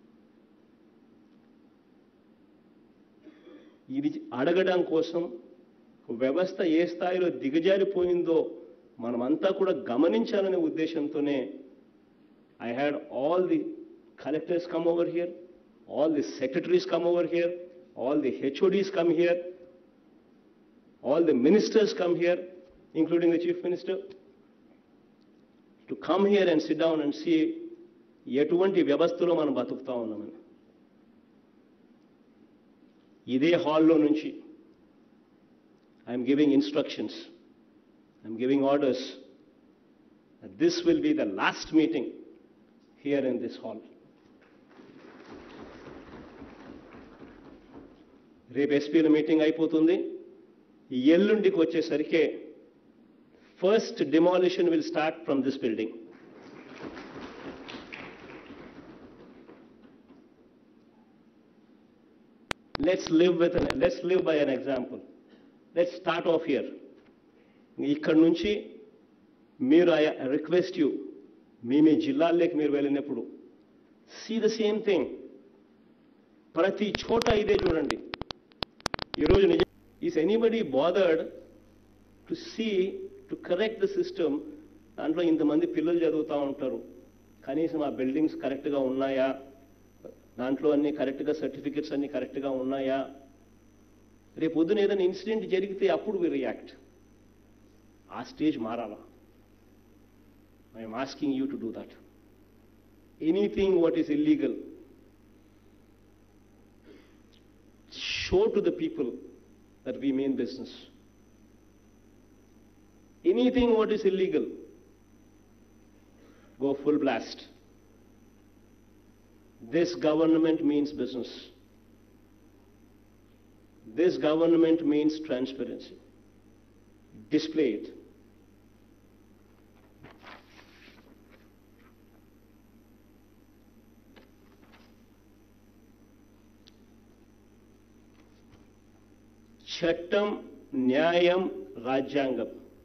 ఇది అడగడం కోసం వ్యవస్థ ఏ స్థాయిలో దిగజారిపోయిందో మనమంతా కూడా గమనించాలనే ఉద్దేశంతోనే I had all the collectors come over here all the secretaries come over here all the HODs come here all the ministers come here including the chief minister to come here and sit down and see ఎటువంటి వ్యవస్థలో మనం బతుకుతా ఉన్నామని ఇదే హాల్లో నుంచి I'm giving instructions I'm giving orders that this will be the last meeting here in this hall. రేపు ఎస్పీల meeting అయిపోతుంది ఎల్లుండికి వచ్చేసరికి first demolition will start from this building let's live with let's live by an example let's start off here ఇక్కడ నుంచి మీరు I request you మీ మీ జిల్లాల్లోకి మీరు వెళ్ళినప్పుడు సీ ద సేమ్ థింగ్ ప్రతి చోట ఇదే చూడండి ఈరోజు నిజం is anybody bothered to see to correct the system దాంట్లో ఇంతమంది పిల్లలు చదువుతూ ఉంటారు కనీసం ఆ బిల్డింగ్స్ కరెక్ట్గా ఉన్నాయా దాంట్లో అన్ని కరెక్ట్గా సర్టిఫికెట్స్ అన్ని కరెక్ట్గా ఉన్నాయా రేపు పొద్దున ఏదైనా ఇన్సిడెంట్ జరిగితే అప్పుడు వి రియాక్ట్ ఆ స్టేజ్ మారాలా I'm asking you to do that anything what is illegal show to the people that we mean business. Anything what is illegal, go full blast. This government means business. This government means transparency. Display it. చట్టం న్యాయం రాజ్యాంగం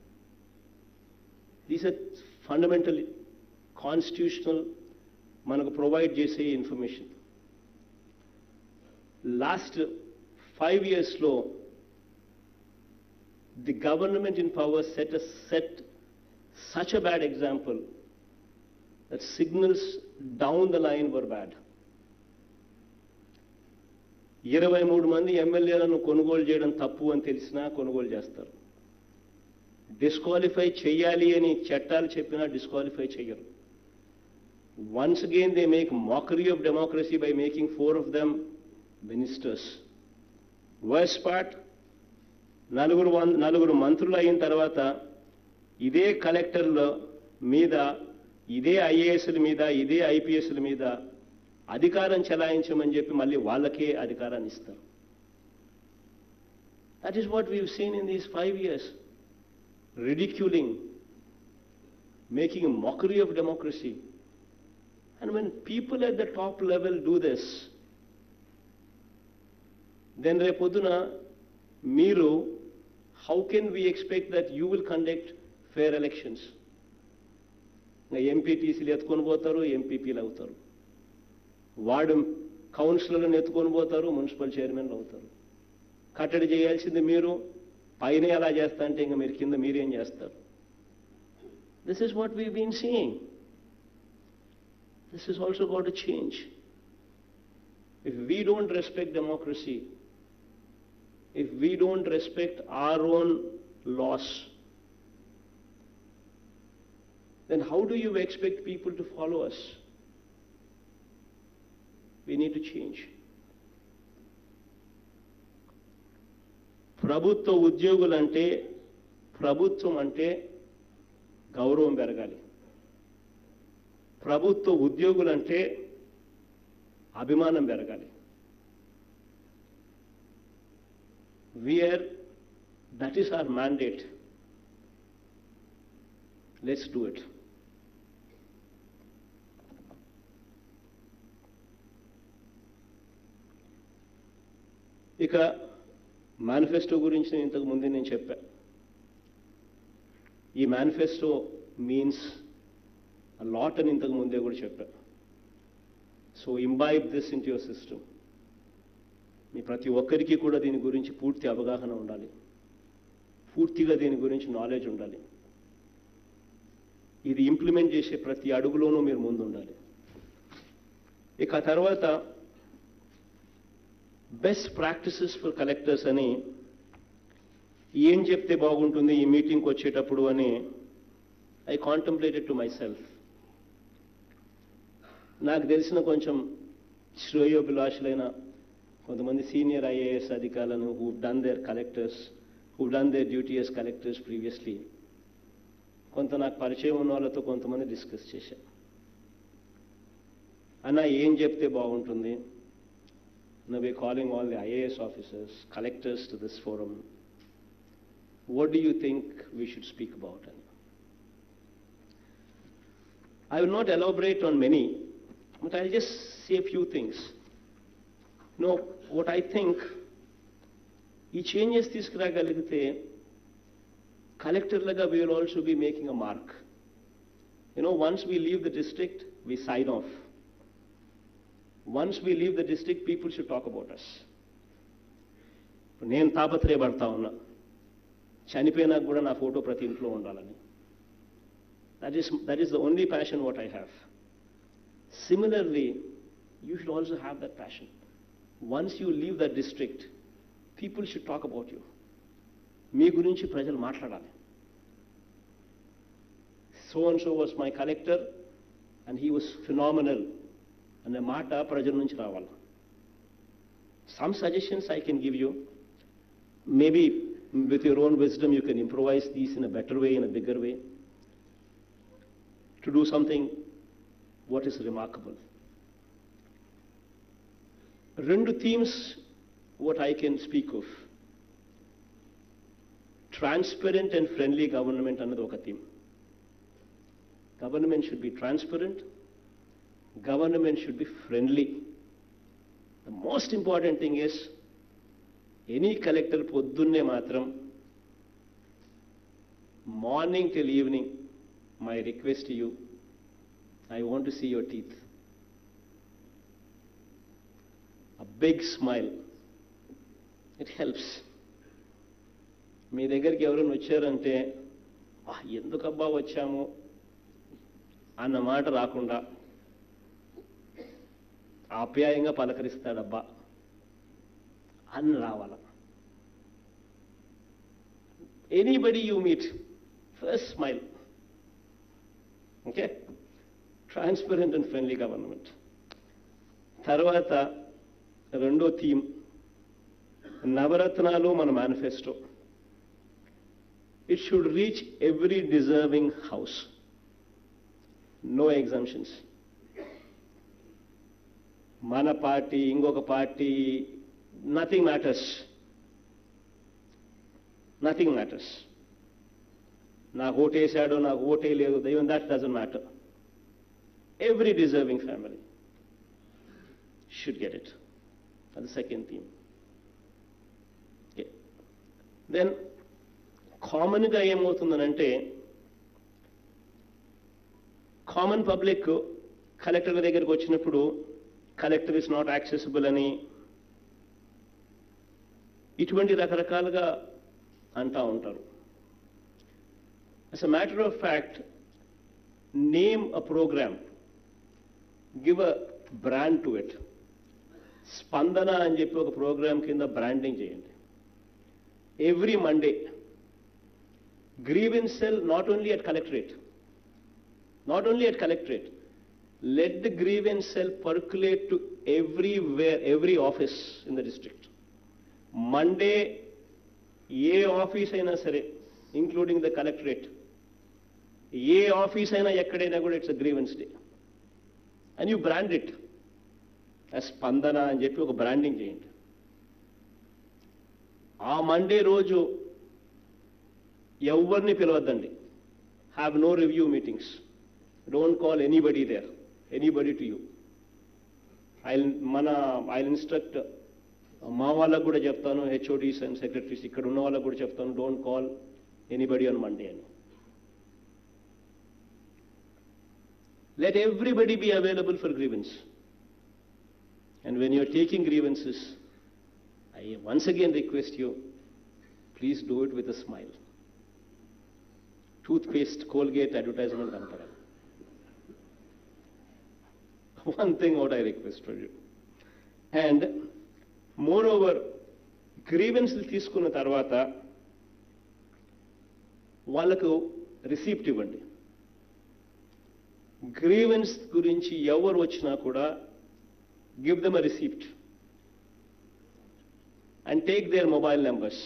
these are fundamental constitutional మనకు provide చేసే information last five ఇయర్స్లో the government in power set a set such a bad example that signals down the line were bad ఇరవై మూడు మంది ఎమ్మెల్యేలను కొనుగోలు చేయడం తప్పు అని తెలిసినా కొనుగోలు చేస్తారు డిస్క్వాలిఫై చేయాలి అని చట్టాలు చెప్పినా డిస్క్వాలిఫై చేయరు once again they make mockery of democracy by making four of them ministers worst part నలుగురు వం- నలుగురు మంత్రులు అయిన తర్వాత ఇదే కలెక్టర్ల మీద ఇదే ఐఏఎస్ల మీద ఇదే ఐపీఎస్ల మీద అధికారం చెలాయించమని చెప్పి మళ్ళీ వాళ్ళకే అధికారాన్ని ఇస్తారు that is what we seen in these five years ridiculing, making a mockery of democracy. And when people at the top level do this, then రేపొద్దున మీరు how can we expect that you will conduct fair elections ఎంపీటీసీలు ఎత్తుకొని పోతారు ఎంపీపీలు అవుతారు ward కౌన్సిలర్లను ఎత్తుకొని పోతారు municipal చైర్మన్లు అవుతారు కట్టడి చేయాల్సింది మీరు పైన ఎలా చేస్తా అంటే ఇంకా మీరు కింద మీరేం చేస్తారు this is what we been seeing this is also got change if we don't respect democracy if we don't respect our own laws then how do you expect people to follow us? We need to change. ప్రభుత్వ ఉద్యోగులంటే ప్రభుత్వం అంటే గౌరవం పెరగాలి ప్రభుత్వ ఉద్యోగులంటే అభిమానం పెరగాలి we're that is our mandate let's do it ఇక మేనిఫెస్టో గురించి నేను ఇంతకు ముందే నేను చెప్పా ఈ మేనిఫెస్టో మీన్స్ లాట్ అని ఇంతకు ముందే కూడా చెప్పా so imbibe this in your system మీ ప్రతి ఒక్కరికి కూడా దీని గురించి పూర్తి అవగాహన ఉండాలి పూర్తిగా దీని గురించి నాలెడ్జ్ ఉండాలి ఇది ఇంప్లిమెంట్ చేసే ప్రతి అడుగులోనూ మీరు ముందు ఉండాలి ఇక ఆ తర్వాత బెస్ట్ ప్రాక్టీసెస్ ఫర్ కలెక్టర్స్ అని ఏం చెప్తే బాగుంటుంది ఈ మీటింగ్కి వచ్చేటప్పుడు అని I contemplated to myself నాకు తెలిసిన కొంచెం శ్రేయోభిలాషులైన కొంతమంది సీనియర్ ఐఏఎస్ అధికారులను who done their collectors who done their duty as collectors previously కొంత నాకు పరిచయం ఉన్న వాళ్ళతో కొంతమంది డిస్కస్ చేశా అన్న ఏం చెప్తే బాగుంటుంది Now we're calling all the IAS officers, collectors to this forum. What do you think we should speak about? I will not elaborate on many, but I'll just say a few things. You know, what I think, ఈ changes తీసుకురాగలిగితే కలెక్టర్లుగా we will also be making a mark you know once we leave the district we sign off once we leave the district people should talk about us నేను తాపత్రయపడతా ఉన్నా చనిపోయినా కూడా నా photo ప్రతి ఇంట్లో ఉండాలని that is that is the only passion what I have similarly you should also have that passion once you leave that district people should talk about you మీ గురించి ప్రజలు మాట్లాడాలి so and so was my collector and he was phenomenal అనే మాట ప్రజల నుంచి రావాలి some suggestions I can give you maybe with your own wisdom you can improvise these in a better way in a bigger way to do something what is remarkable రెండు themes what I can speak of transparent and friendly government అన్నది ఒక theme government should be transparent government should be friendly the most important thing is any collector పొద్దున్నే మాత్రం morning till evening my request you I want to see your teeth a big smile it helps మీ దగ్గరికి ఎవరైనా వచ్చారంటే "వా, ఎందుకబ్బా వచ్చాము అన్న మాట రాకుండా ఆప్యాయంగా పలకరిస్తాడబ్బా అని రావాల anybody you meet first smile okay transparent and friendly government తర్వాత రెండో థీమ్ నవరత్నాలు మన manifesto it should reach every deserving house no exemptions మన పార్టీ ఇంకొక party nothing matters nothing matters నాకు ఓటేశాడో నాకు ఓటే లేదు దైవం that doesn't matter every deserving family should get it అది సెకండ్ థీమ్ దెన్ కామన్గా ఏమవుతుందనంటే కామన్ పబ్లిక్ కలెక్టర్ దగ్గరికి వచ్చినప్పుడు కలెక్టర్ ఇస్ నాట్ యాక్సెసిబుల్ అని ఇటువంటి రకరకాలుగా అంటా ఉంటారు as a matter of fact name a programme give a brand to it Spandana అని చెప్పి ఒక ప్రోగ్రామ్ కింద బ్రాండింగ్ చేయండి every Monday grievance cell not only at collectorate, not only at collectorate, let the grievance cell percolate to everywhere, every office in the district. Monday, ఏ office అయినా సరే including the collectorate ఏ office అయినా ఎక్కడైనా కూడా it's a grievance day and you brand it Spandana అని చెప్పి ఒక బ్రాండింగ్ చేయండి ఆ మండే రోజు ఎవరిని పిలవద్దండి have no review meetings don't call anybody there anybody to you I మన ఐ ఇన్స్ట్రక్ట్ మా వాళ్ళకు కూడా చెప్తాను హెచ్ఓడీస్ అండ్ సెక్రటరీస్ ఇక్కడ ఉన్న వాళ్ళకు కూడా చెప్తాను don't call anybody on Monday అని let everybody be available for grievance and when you're taking grievances I once again request you please do it with a smile toothpaste Colgate advertisement అంటారు one thing out I request for you and moreover grievance తీసుకున్న తర్వాత వాళ్ళకు receipt ఇవ్వండి grievance గురించి ఎవరు వచ్చినా కూడా give them a receipt and take their mobile numbers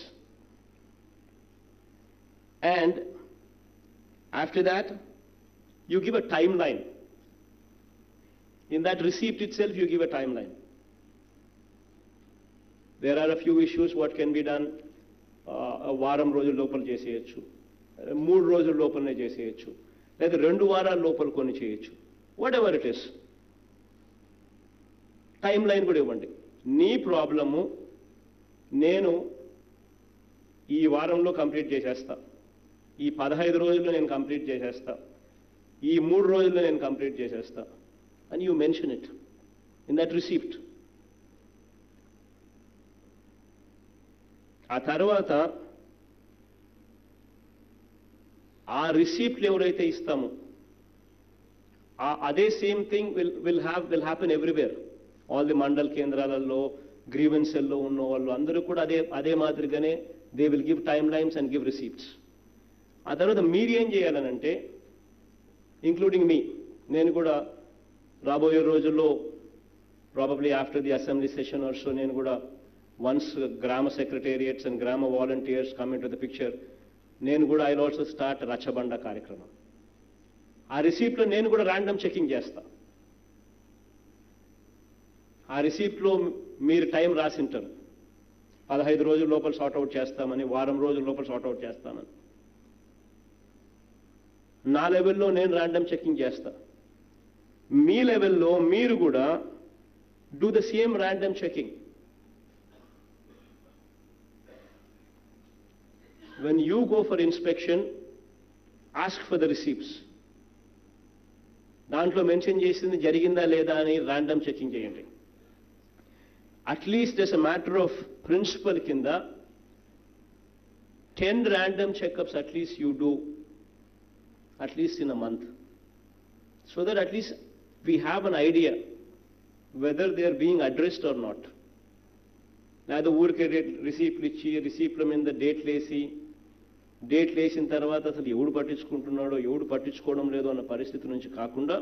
and After that, you give a timeline. In that receipt itself, you give a timeline. There are a few issues what can be done. ఆ వారం రోజుల లోపల చేసేయచ్చు మూడు రోజుల లోపలనే చేసేయచ్చు లేదా రెండు వారాల లోపల కొన్ని చేయొచ్చు whatever it is timeline కూడా ఇవ్వండి నీ ప్రాబ్లము నేను ఈ వారంలో కంప్లీట్ చేసేస్తా ఈ పదహైదు రోజుల్లో నేను కంప్లీట్ చేసేస్తా ఈ మూడు రోజుల్లో నేను కంప్లీట్ చేసేస్తా అని you mention it in that receipt ఆ తర్వాత ఆ రిసీప్ట్లు ఎవరైతే ఇస్తామో ఆ- అదే same thing will will have will happen everywhere all the mandal కేంద్రాలలో గ్రీవెన్సెల్లో ఉన్న వాళ్ళు అందరూ కూడా అదే అదే మాదిరిగానే they will give timelines and give receipts ఆ తర్వాత మీరు ఏం చేయాలనంటే ఇంక్లూడింగ్ మీ నేను కూడా రాబోయే రోజుల్లో probably after the assembly session also నేను కూడా వన్స్ గ్రామ సెక్రటేరియట్స్ అండ్ గ్రామ volunteers coming to the picture నేను కూడా ఐ ఆల్సో స్టార్ట్ రచ్చబండ కార్యక్రమం ఆ రిసీప్ట్లో నేను కూడా ర్యాండమ్ చెకింగ్ చేస్తా ఆ రిసీప్ట్లో మీరు టైం రాసింటారు పదహైదు రోజుల లోపల సార్ట్అవుట్ చేస్తామని వారం రోజుల లోపల సార్ట్అవుట్ చేస్తామని నా లెవెల్లో నేను ర్యాండమ్ చెకింగ్ చేస్తా మీ లెవెల్లో మీరు కూడా do the same random checking when you go for inspection ask for the receipts దాంట్లో మెన్షన్ చేసింది జరిగిందా లేదా అని ర్యాండమ్ చెకింగ్ చేయండి at least as a matter of principle కింద ten random checkups at least you do at least in a month so that at least we have an idea whether they are being addressed or not లేదా ఊరికే రిసీప్ట్లు ఇచ్చి రిసీప్ట్ల మీద డేట్లు వేసి డేట్లు వేసిన తర్వాత అసలు ఎవడు పట్టించుకుంటున్నాడో ఎవడు పట్టించుకోవడం లేదో అన్న పరిస్థితి నుంచి కాకుండా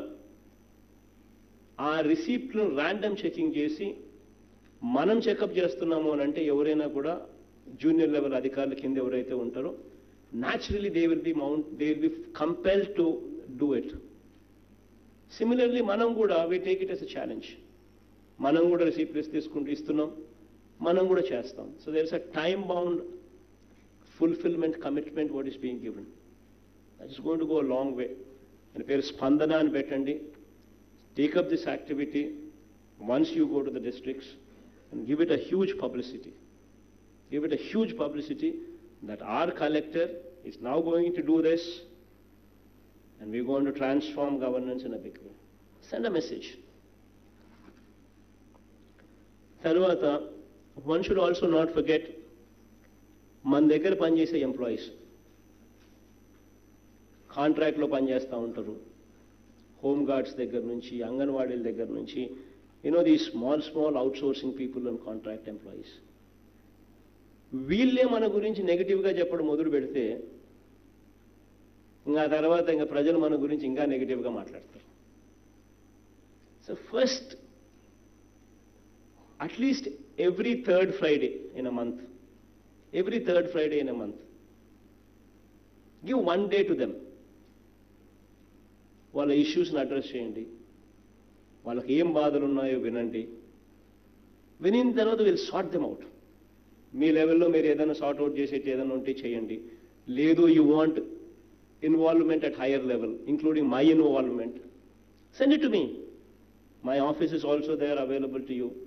ఆ రిసీప్ట్లను ర్యాండమ్ చెకింగ్ చేసి మనం చెకప్ చేస్తున్నాము అని అంటే ఎవరైనా కూడా జూనియర్ లెవెల్ అధికారుల కింద ఎవరైతే ఉంటారో naturally they will be mount they will be compel to do it similarly మనం కూడా we take it as a challenge మనం కూడా రిసీప్ట్స్ తీసుకుంటూ ఇస్తున్నాం మనం కూడా చేస్తాం so there is a time bound fulfilment commitment what is being given that is going to go long way అని పేరు స్పందన అని పెట్టండి take up this activity once you go to the districts and give it a huge publicity give it a huge publicity that our collector is now going to do this and we're going to transform governance in a big way. Send a message. తర్వాత one should also not forget మన దగ్గర పనిచేసే employees కాంట్రాక్ట్లో పనిచేస్తూ ఉంటారు home guards దగ్గర నుంచి అంగన్వాడీల దగ్గర నుంచి you know the small small outsourcing people and contract employees వీళ్ళే మన గురించి నెగిటివ్గా చెప్పడం మొదలు పెడితే ఇంకా తర్వాత ఇంకా ప్రజలు మన గురించి ఇంకా నెగిటివ్గా మాట్లాడతారు so first at least every third Friday in a month every third Friday in a month give one day to them వాళ్ళ ఇష్యూస్ని అడ్రస్ చేయండి వాళ్ళకి ఏం బాధలు ఉన్నాయో వినండి వినిన తర్వాత విల్ సార్ట్ దెమ్ అవుట్ మీ లెవెల్లో మీరు ఏదైనా సార్ట్ అవుట్ చేసేది ఏదైనా ఉంటే చేయండి లేదు you want involvement at higher level including my involvement send it to me my office is also they are available to you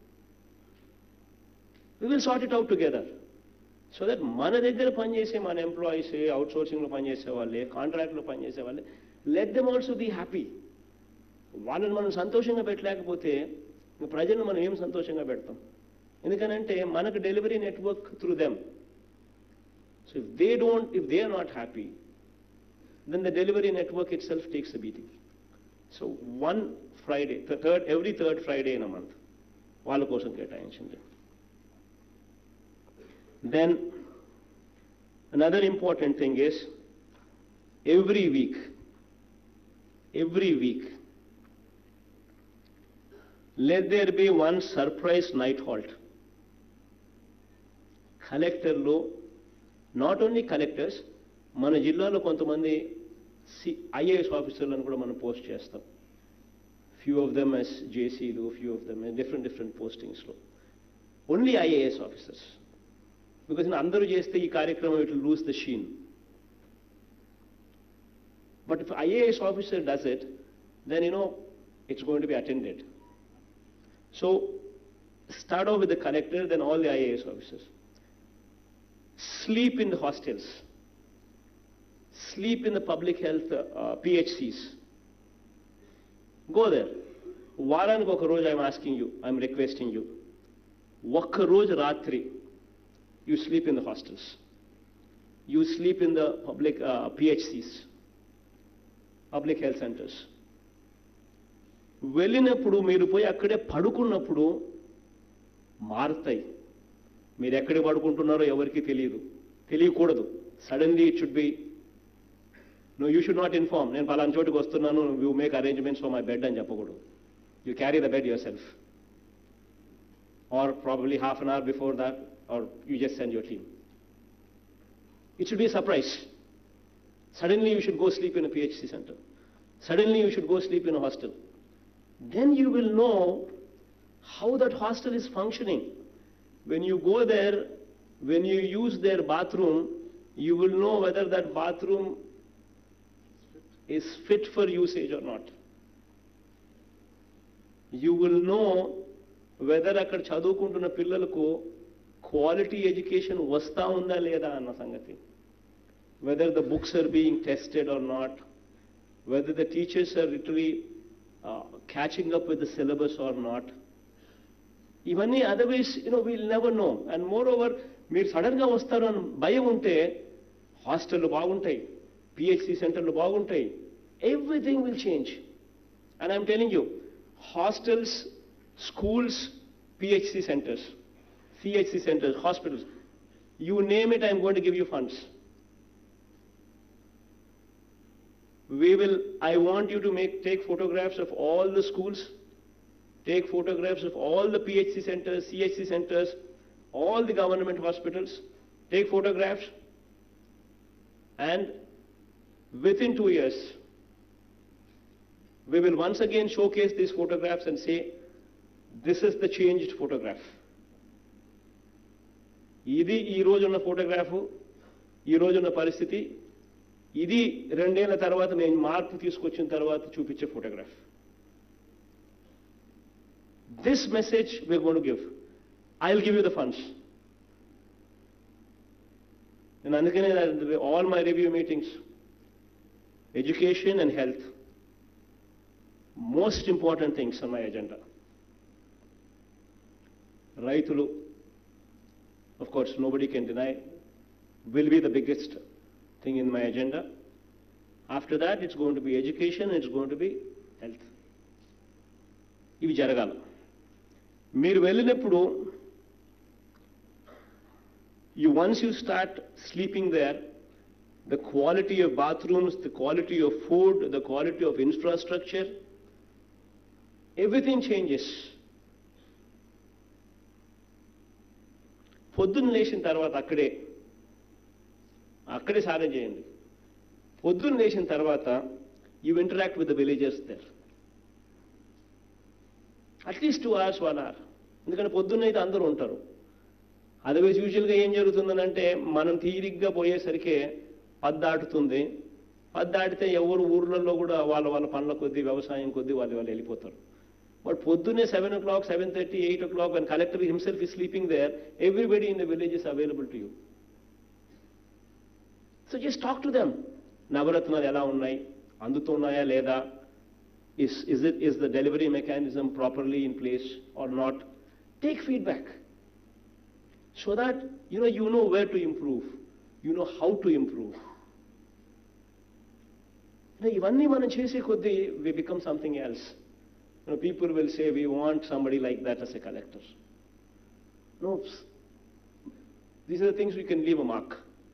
we will sort it out together so that మన దగ్గర పనిచేసే మన employees out సోర్సింగ్లో పనిచేసే వాళ్ళే కాంట్రాక్ట్లో పనిచేసే వాళ్ళే let them also be happy వాళ్ళని మనం సంతోషంగా పెట్టలేకపోతే ఇంక ప్రజలను మనం ఏం సంతోషంగా పెడతాం ఎందుకనంటే మనకు delivery network through them so if they don't if they are not happy then the delivery network itself takes the beating so one Friday third every third Friday in a month వాళ్ళ కోసం కేటాయించండి then another important thing is every week every week let there be one surprise night halt. కలెక్టర్లు not only collectors మన జిల్లాలో కొంతమంది C IAS ఆఫీసర్లను కూడా మనం post చేస్తాం ఫ్యూ ఆఫ్ దెమ్ ఎస్ జేసీలు few of them different different పోస్టింగ్స్లో only IAS officers because అందరూ చేస్తే ఈ కార్యక్రమం it lose the sheen but if IAS officer does it then you know it's going to be attended So, start off with the collector, then all the IAS officers. Sleep in the hostels. Sleep in the public health uh, uh, PHCs. Go there. వారానికి ఒక రోజు I'm asking you I'm requesting you ఒక్క రోజు రాత్రి you sleep in the hostels you sleep in the public uh, PHCs, public health centers. వెళ్ళినప్పుడు మీరు పోయి అక్కడే పడుకున్నప్పుడు మారుతాయి మీరు ఎక్కడ పడుకుంటున్నారో ఎవరికి తెలియదు తెలియకూడదు suddenly it should be no you should not inform నేను పలానా చోటుకి వస్తున్నాను you make arrangements for my bed అని చెప్పకూడదు you carry the bed yourself or probably half an hour before that or you just send your team It should be a surprise. Suddenly you should go sleep in a PHC center. Suddenly you should go sleep in a hostel. Then you will know how that hostel is functioning. When you go there, when you use their bathroom, you will know whether that bathroom is fit for usage or not. You will know whether అక్కడ చదువుకుంటున్న పిల్లలకు quality education వస్తా ఉందా లేదా అన్న సంగతి whether the books are being tested or not whether the teachers are literally catching up with the syllabus or not ఇవన్నీ otherwise you know we'll never know and moreover మీరు సడన్గా వస్తారు అని భయం ఉంటే హాస్టళ్ళు బాగుంటాయి పిహెచ్సి సెంటర్లు బాగుంటాయి everything will change and I'm telling you hostels schools PHC centres CHC centers, hospitals. You name it, I'm going to give you funds. We will, I want you to make, take photographs of all the schools, take photographs of all the PHC centers, CHC centers, all the government hospitals, take photographs, and within two years, we will once again showcase these photographs and say, this is the changed photograph. ఇది ఈ రోజున్న photograph ఈ రోజున్న పరిస్థితి ఇది రెండేళ్ల తర్వాత నేను మార్పు తీసుకొచ్చిన తర్వాత చూపించే photograph this message we gonna give I will give you the funds నేను అందుకనే all my review meetings education and health most important things on my agenda రైతులు of course, nobody can deny, will be the biggest thing in my agenda. After that, it's going to be education, it's going to be health. ఇవి జరగాలి మీరు వెళ్ళినప్పుడు you once you start sleeping there, the quality of bathrooms, the quality of food, the quality of infrastructure, everything changes. పొద్దున్న లేచిన తర్వాత అక్కడే అక్కడే సాధన చేయండి పొద్దున్న లేచిన తర్వాత you interact with the villagers there at least two hours one hour ఎందుకంటే పొద్దున్న అయితే అందరూ ఉంటారు అదర్వైజ్ యూజువల్గా ఏం జరుగుతుందనంటే మనం తీరిగ్గా పోయేసరికి పద్దాటుతుంది పద్దాటితే ఎవరు ఊర్లలో కూడా వాళ్ళ వాళ్ళ పనుల కొద్దీ వ్యవసాయం కొద్దీ వాళ్ళు వాళ్ళు వెళ్ళిపోతారు బట్ పొద్దున్నే seven o'clock seven thirty eight o'clock and collector himself is sleeping there everybody in the village is available to you so just talk to them Navaratnalu ఎలా ఉన్నాయి అందుతున్నాయా లేదా is is it is the delivery mechanism properly in place or not take feedback so that you know you know where to improve you know how to improve ఇవన్నీ మనం చేసే కొద్దీ we become something else You know, people will say, we want somebody like that as a collector. No, these are the things we can leave a mark.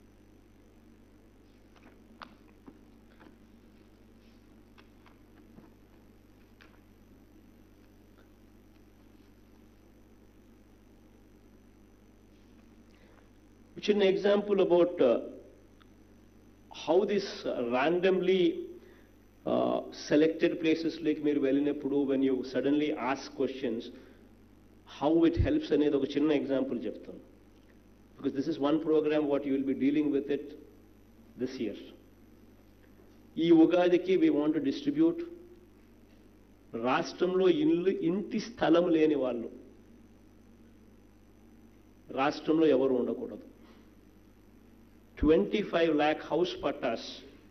Which is an example about uh, how this uh, randomly uh, selected places like మీరు వెళ్ళినప్పుడు when you suddenly ask questions how it helps అనేది ఒక చిన్న example చెప్తాను because this is one program what you will be dealing with it this year ఈ ఉగాదికి we want to distribute రాష్ట్రంలో ఇల్లు ఇంటి స్థలం లేని వాళ్ళు రాష్ట్రంలో ఎవరు ఉండకూడదు twenty five lakh house pattas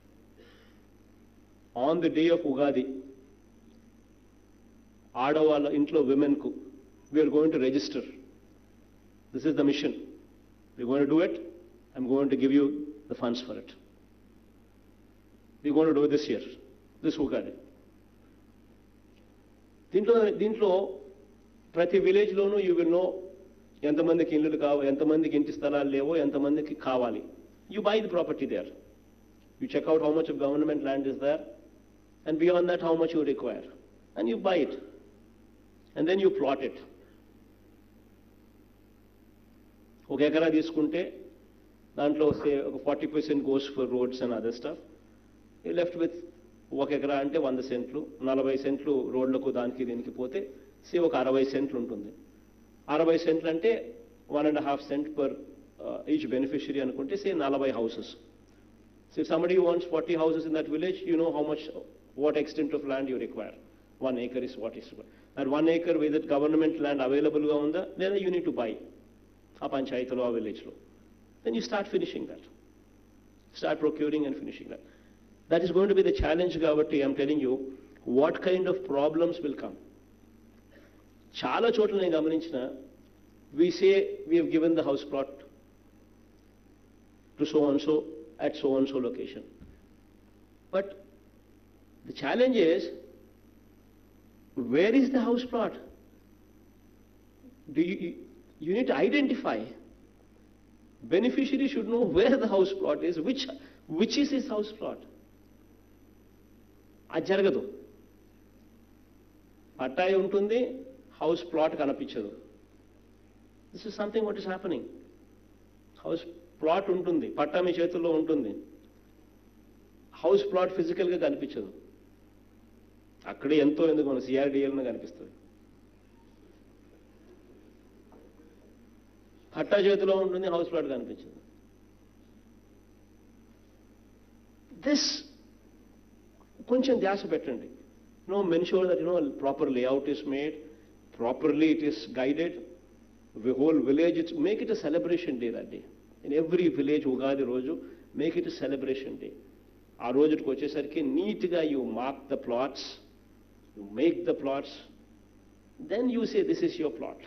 on the day of Ugadi ఆడవాళ్ళ ఇంట్లో విమెన్కు we're going to register this is the mission we going to do it I'm going to give you the funds for it. We're going to do this year, this Ugadi. దీంట్లో దీంట్లో ప్రతి విలేజ్లోనూ you will know ఎంతమందికి ఇల్లులు కావాలి ఎంతమందికి ఇంటి స్థలాలు లేవో ఎంతమందికి కావాలి you buy the property there you check out how much of government land is there and beyond that how much you require and you buy it and then you plot it ఒక ఎకరా తీసుకుంటే దాంట్లో say ఒక forty percent goes for roads and other stuff you left with ఒక ఎకరా అంటే వంద సెంట్లు నలభై సెంట్లు రోడ్లకు దానికి దీనికి పోతే సే ఒక అరవై సెంట్లు ఉంటుంది అరవై సెంట్లు అంటే one and half cent per each beneficiary అనుకుంటే సే నలభై houses so if somebody wants 40 houses in that village, you know how much, what extent of land you require. One acre is what is required. That one acre with that government land available గా ఉందా లేదా you need to buy ఆ పంచాయతీలో ఆ విలేజ్లో then you start finishing that. Start procuring and finishing that. That is going to be the challenge కాబట్టి I'm telling you, what kind of problems will come. చాలా చోట్ల నేను గమనించిన we say we have given the house plot to so and so at so and so location. But the challenge is, where is the house plot? Do you, you need to identify. Beneficiary should know where the house plot is, which, which is his house plot. అది జరగదు పట్టాయి ఉంటుంది house plot కనిపించదు this is something what is happening house plot ఉంటుంది పట్టా మీ చేతుల్లో ఉంటుంది house plot ఫిజికల్గా కనిపించదు అక్కడే ఎంతో ఎందుకు మన సిఆర్డిఎల్ను కనిపిస్తుంది పట్టా చేతిలో ఉంటుంది హౌస్ ప్లాట్ కనిపించదు దిస్ కొంచెం ధ్యాస పెట్టండి no ensure that no proper layout is made properly it is guided the whole village, it's, make it a celebration day that day. In every village, Ugadi రోజు మేక్ ఇట్ సెలబ్రేషన్ డే ఆ రోజుకి వచ్చేసరికి నీట్గా you mark the plots you make the plots then you say this is your plot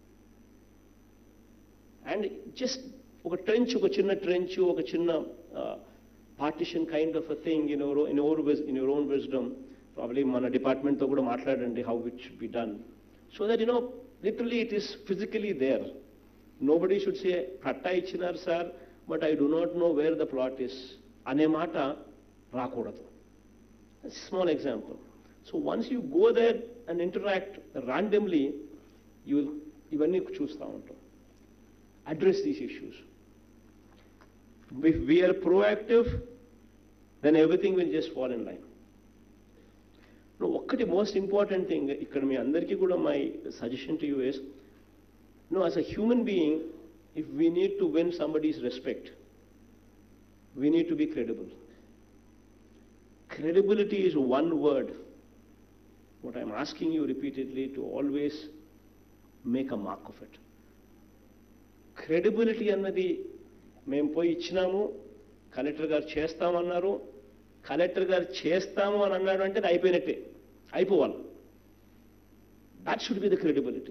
and just ఒక trench ఒక చిన్న trench ఒక చిన్న partition kind of a thing in over in over in your own wisdom probably మన డిపార్ట్మెంట్తో కూడా మాట్లాడండి how it should be done so that you know literally it is physically there nobody should say patta ఇచ్చినారు sir but I do not know where the plot is అనే మాట రాకూడదు small example so once you go there and interact randomly you ఇవన్నీ చూస్తూ ఉంటాం address these issues if we're proactive then everything will just fall in line ఒక్కటి most important thing ఇక్కడ మీ అందరికీ కూడా my suggestion to you is no as a human being if we need to win somebody's respect we need to be credible credibility is one word. What I'm asking you repeatedly to always make a mark of it. Credibility అన్నది మేము పోయి ఇచ్చినాము collector గారు చేస్తామన్నారు collector గారు చేస్తాము అని అన్నాడు అంటే అది అయిపోయినట్టే అయిపోవాలి that should be the credibility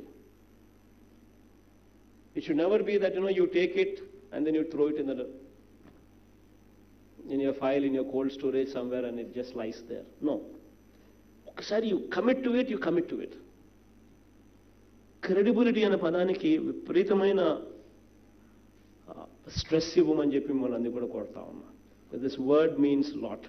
it should never be that you know you take it and then you throw it in the in your file, in your cold storage somewhere, and it just lies there. No. ఒకసారి you commit to it you commit to it credibility అనే పదానికి విపరీతమైన stress ఇవ్వమని చెప్పి మనందరూ కూడా కొడతా ఉన్నా దిస్ వర్డ్ మీన్స్ లాట్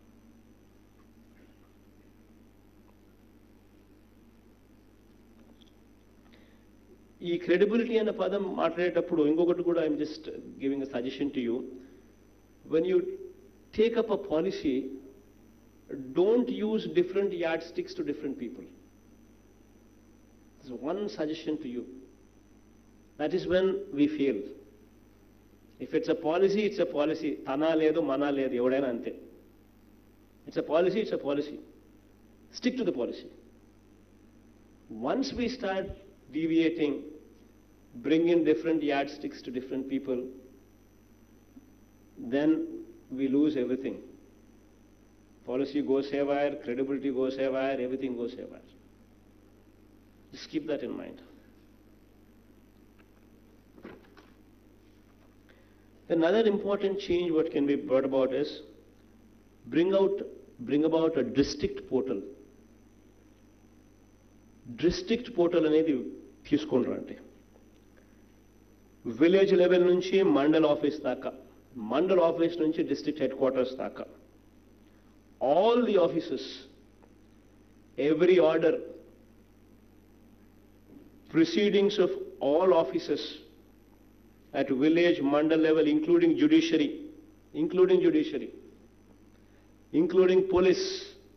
ఈ క్రెడిబిలిటీ అనే పదం మాట్లాడేటప్పుడు ఇంకొకటి కూడా I'm just giving a suggestion to you when you take up a policy, don't use different yardsticks to different people. There's one suggestion to you. That is when we fail. If it's a policy, it's a policy. Tana ledu, mana ledu, evadaina ante. It's a policy, it's a policy. Stick to the policy. Once we start deviating, bring in different yardsticks to different people, then we lose everything. Policy goes haywire, credibility goes haywire, everything goes haywire. Just keep that in mind. Another important change what can be brought about is bring out bring about a district portal. District portal అనేది తీసుకుని రండి village level నుంచి mandal office దాకా mandal office నుంచి district headquarters దాకా all the offices every order proceedings of all offices at village, mandal level, including judiciary, including judiciary, including police,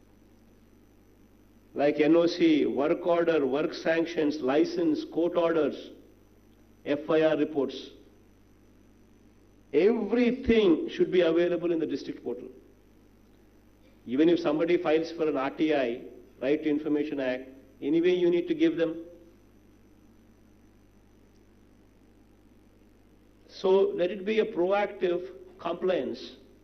like NOC, work order, work sanctions, license, court orders, FIR reports. Everything should be available in the district portal. Even if somebody files for an RTI, Right to Information Act, anyway you need to give them So let it be a proactive compliance.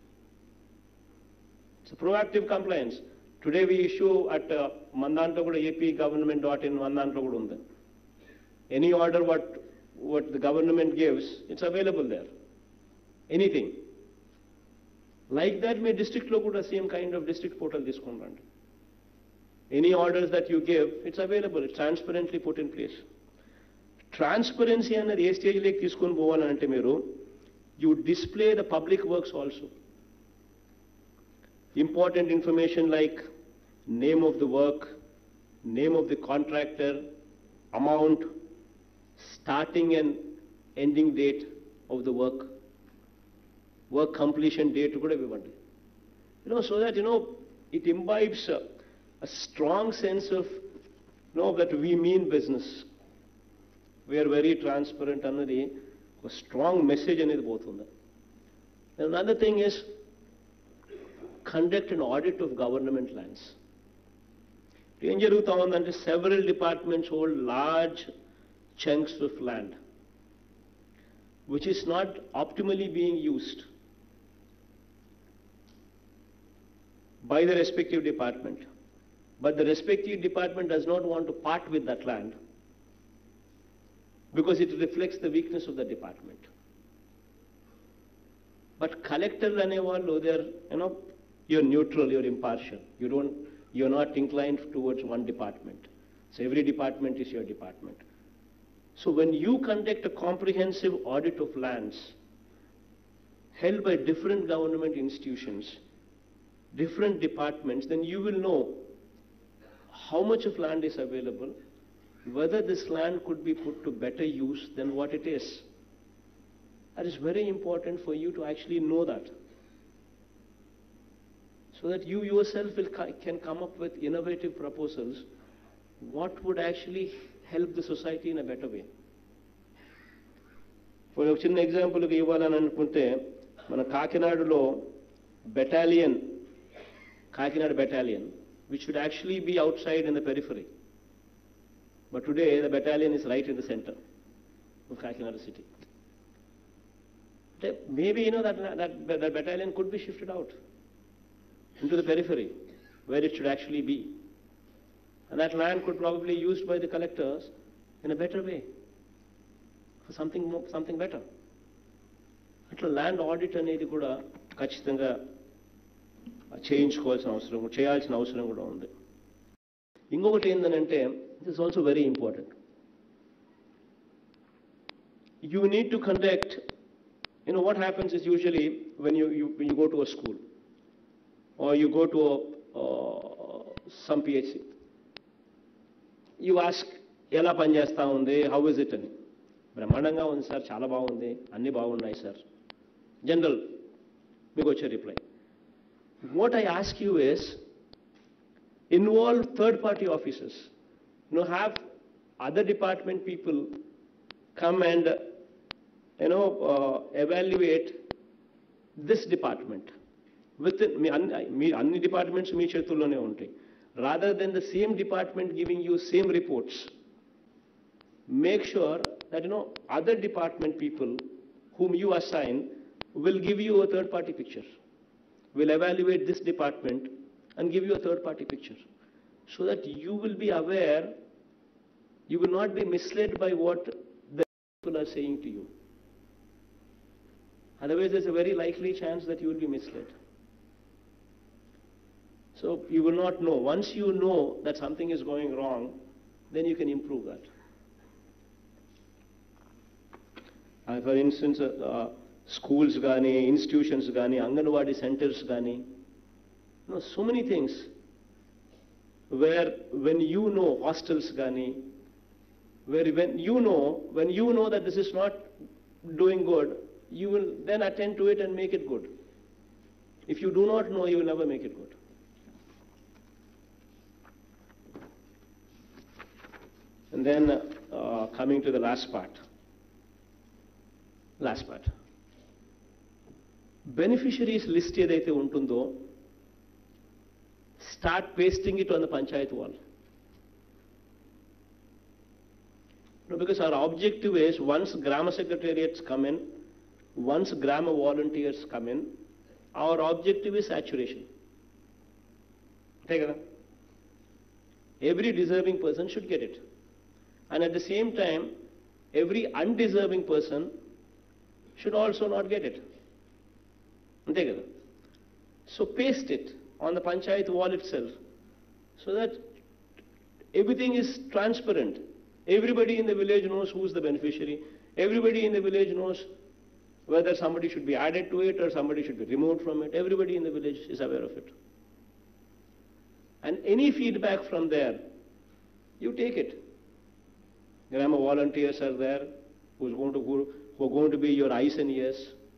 It's a proactive compliance. Today we issue at uh, Mandanto kuda AP government dot in Mandanto kuda undi. Any order what, what the government gives, it's available there. Anything. Like that may district lo kuda same kind of district portal తీసుకుంటాండి Any orders that you give, it's available, it's transparently put in place. Transparency అన్నది ఏ స్టేజ్లోకి తీసుకొని పోవాలంటే మీరు you display the public works also important information like name of the work name of the contractor amount starting and ending date of the work work completion date కూడా ఇవ్వండి you know so that you know it imbibes a strong sense of know that we mean business we're very transparent అన్నది ఒక strong message అనేది పోతుంది another thing is conduct an audit of government lands ఏం జరుగుతూ ఉందంటే several departments hold large chunks of land which is not optimally being used by the respective department. But the respective department does not want to part with that land because it reflects the weakness of the department. But collectors అనేవాళ్ళు they're, you know, you're neutral, you're impartial. You don't, you're not inclined towards one department. So every department is your department. So when you conduct a comprehensive audit of lands held by different government institutions, different departments, then you will know how much of land is available, whether this land could be put to better use than what it is. That is very important for you to actually know that. So that you yourself will, ca- can come up with innovative proposals, what would actually help the society in a better way. For ఒక చిన్న ఎగ్జాంపుల్కి ఇవ్వాలని అనుకుంటే మన కాకినాడలో battalion Kakinada battalion which should actually be outside in the periphery. But today the battalion is right in the center of Kakinada city. They- Maybe you know that, that, that battalion could be shifted out into the periphery where it should actually be. And that land could probably be used by the collectors in a better way for something more, something better. అట్లా land audit అనేది కూడా ఖచ్చితంగా చేయించుకోవాల్సిన అవసరం చేయాల్సిన అవసరం కూడా ఉంది ఇంకొకటి ఏంటంటే it is also very important you need to conduct you know what happens is usually when you, you when you go to a school or you go to a, uh, some PHC, you ask ఎలా పనిచేస్తా ఉంది how is it అని బ్రహ్మాండంగా ఉంది sir చాలా బాగుంది అన్ని బాగున్నాయి సార్ జనరల్ మీకు వచ్చే reply what I ask you is, involve third-party officers. You know, have other department people come and, uh, you know, uh, evaluate this department. Within, మీ అన్ని మీ అన్ని డిపార్ట్మెంట్స్ మీ చేతుల్లోనే ఉంటాయి rather than the same department giving you same reports make sure that you know other department people whom you assign will give you a third party picture will evaluate this department and give you a third party picture so that you will be aware you will not be misled by what the people are saying to you Otherwise, there's a very likely chance that you will be misled. So you will not know. Once you know that something is going wrong, then you can improve that. Uh, for instance, uh, uh, schools కానీ institutions కానీ anganwadi centres కానీ no, so many things where when you know hostels కానీ where when you know when you know that this is not doing good you will then attend to it and make it good if you do not know you will never make it good and then uh, coming to the last part last part beneficiaries list ఏదైతే ఉంటుందో start pasting it on the panchayat wall No, because our objective is once Grama Secretariats come in, once Grama volunteers come in, our objective is saturation. Take it. Every deserving person should get it. And at the same time, every undeserving person should also not get it. Take it. So paste it on the panchayat wall itself so that everything is transparent. Everybody in the village knows who's the beneficiary. Everybody in the village knows whether somebody should be added to it or somebody should be removed from it. Everybody in the village is aware of it. And any feedback from there, you take it. Grandma volunteers are there who's going to, who, who are going to be your eyes and ears.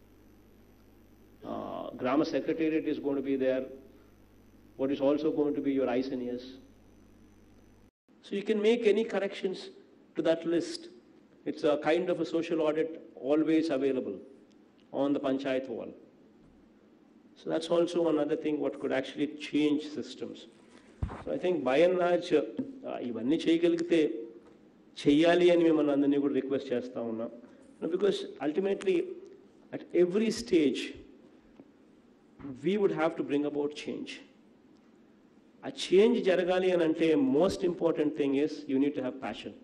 Uh, Grama Secretariat is going to be there. What is also going to be your eyes and ears. So you can make any corrections to that list. It's a kind of a social audit always available on the panchayat wall. So that's also another thing what could actually change systems. So I think by and large, uh, ఇవన్నీ చేయగలిగితే చెయ్యాలి అని మిమ్మల్ని అందరినీ కూడా request చేస్తా ఉన్నా because ultimately at every stage we would have to bring about change ఆ చేంజ్ జరగాలి అని అంటే most important thing is you need to have passion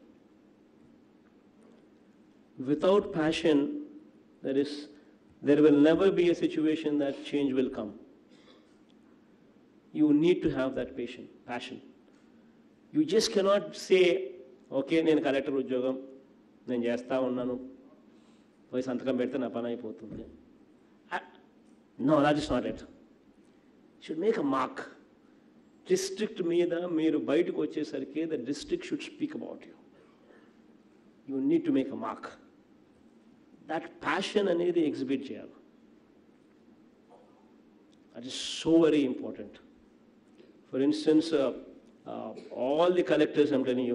without passion there is there will never be a situation that change will come you need to have that passion passion you just cannot say okay నేను collector ఉద్యోగం నేను చేస్తా ఉన్నాను పోయి సంతకం పెడితే నా పని అయిపోతుంది no that is not it should make a mark district మీద మీరు బయటకు వచ్చేసరికి the district should speak about you you need to make a mark that passion అనేది ఎగ్జిబిట్ చేయాలి that is so very important for instance all the collectors I'm telling you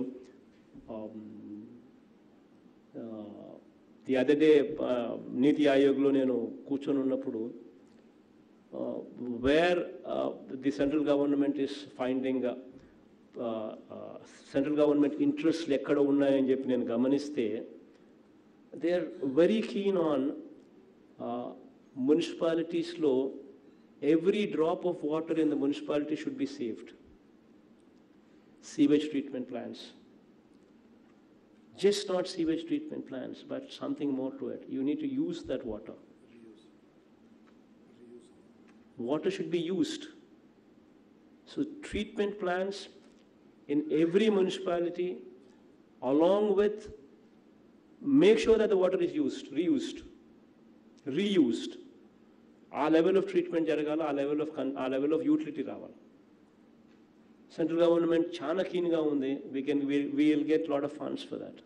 the other day NITI ఆయోగ్లో నేను కూర్చొని ఉన్నప్పుడు uh, where uh, the central government is finding uh, uh, uh, central government interests ఎక్కడ ఉన్నాయని చెప్పి నేను గమనిస్తే they are very keen on మున్సిపాలిటీస్లో every drop of water in the municipality should be saved sewage treatment plants. Just not sewage treatment plants, but something more to it. You need to use that water. Water should be used. So treatment plants in every municipality, along with, make sure that the water is used, reused, reused. ఆ level of treatment జరగాలి ఆ level of ఆ level of utility రావాలి central government చాలా కీన్గా ఉంది we can will get lot of funds for that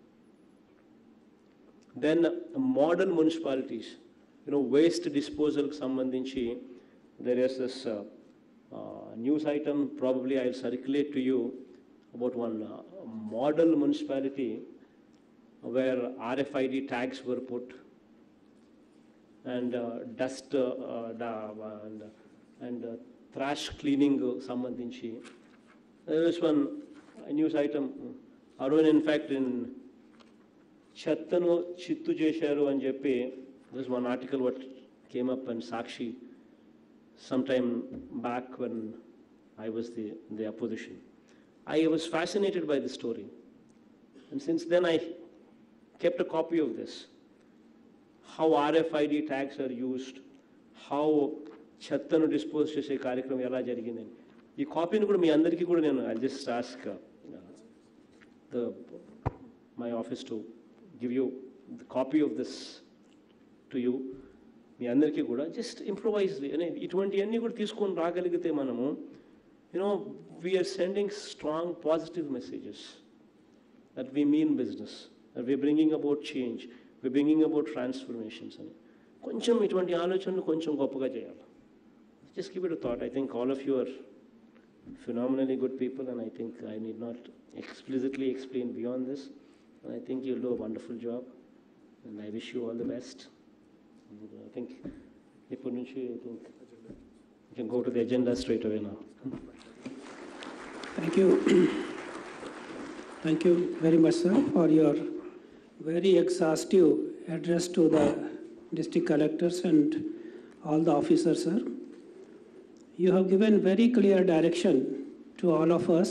then model municipalities you know waste డిస్పోజల్కి సంబంధించి there is this news item probably I circulate to you about one model municipality where RFID tags were put and uh, dust uh, uh, da- and, and uh, trash cleaning uh, సంబంధించి there is one news item Arun in fact in చెత్తను చిత్తు చేశారు అని చెప్పి this one article what came up and Sakshi some time back when I was the the opposition I was fascinated by the story and since then I kept a copy of this. How RFID tags are used how చెత్తను dispose చేసే కార్యక్రమం ఎలా జరిగిందని ఈ కాపీని కూడా మీ అందరికీ కూడా నేను I just ask the my office to give you the copy of this to you మీ అందరికీ కూడా జస్ట్ ఇంప్రొవైజ్ అనే ఇటువంటివన్నీ కూడా తీసుకొని రాగలిగితే మనము you know we're sending strong positive messages that we mean business that we bringing about change we bringing about transformations అని కొంచెం ఇటువంటి ఆలోచనలు కొంచెం గొప్పగా చేయాలి just give it thought I think all of you are phenomenally good people, and I think I need not explicitly explain beyond this. And I think you'll do a wonderful job, and I wish you all the best. And I think ఇప్పటి నుంచి I think you can go to the agenda straight away now. Thank you. Thank you very much, sir, for your very exhaustive address to the district collectors and all the officers, sir. You have given very clear direction to all of us.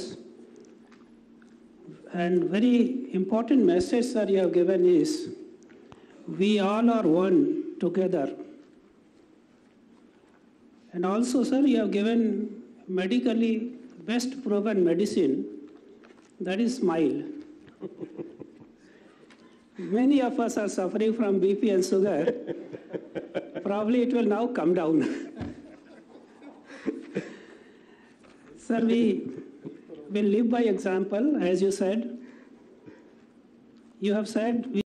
And very important message, sir, you have given is, we all are one together. And also, sir, you have given medically best proven medicine, that is smile. Many of us are suffering from BP and sugar. Probably it will now come down. Sir, we will live by example, as you said. You have said we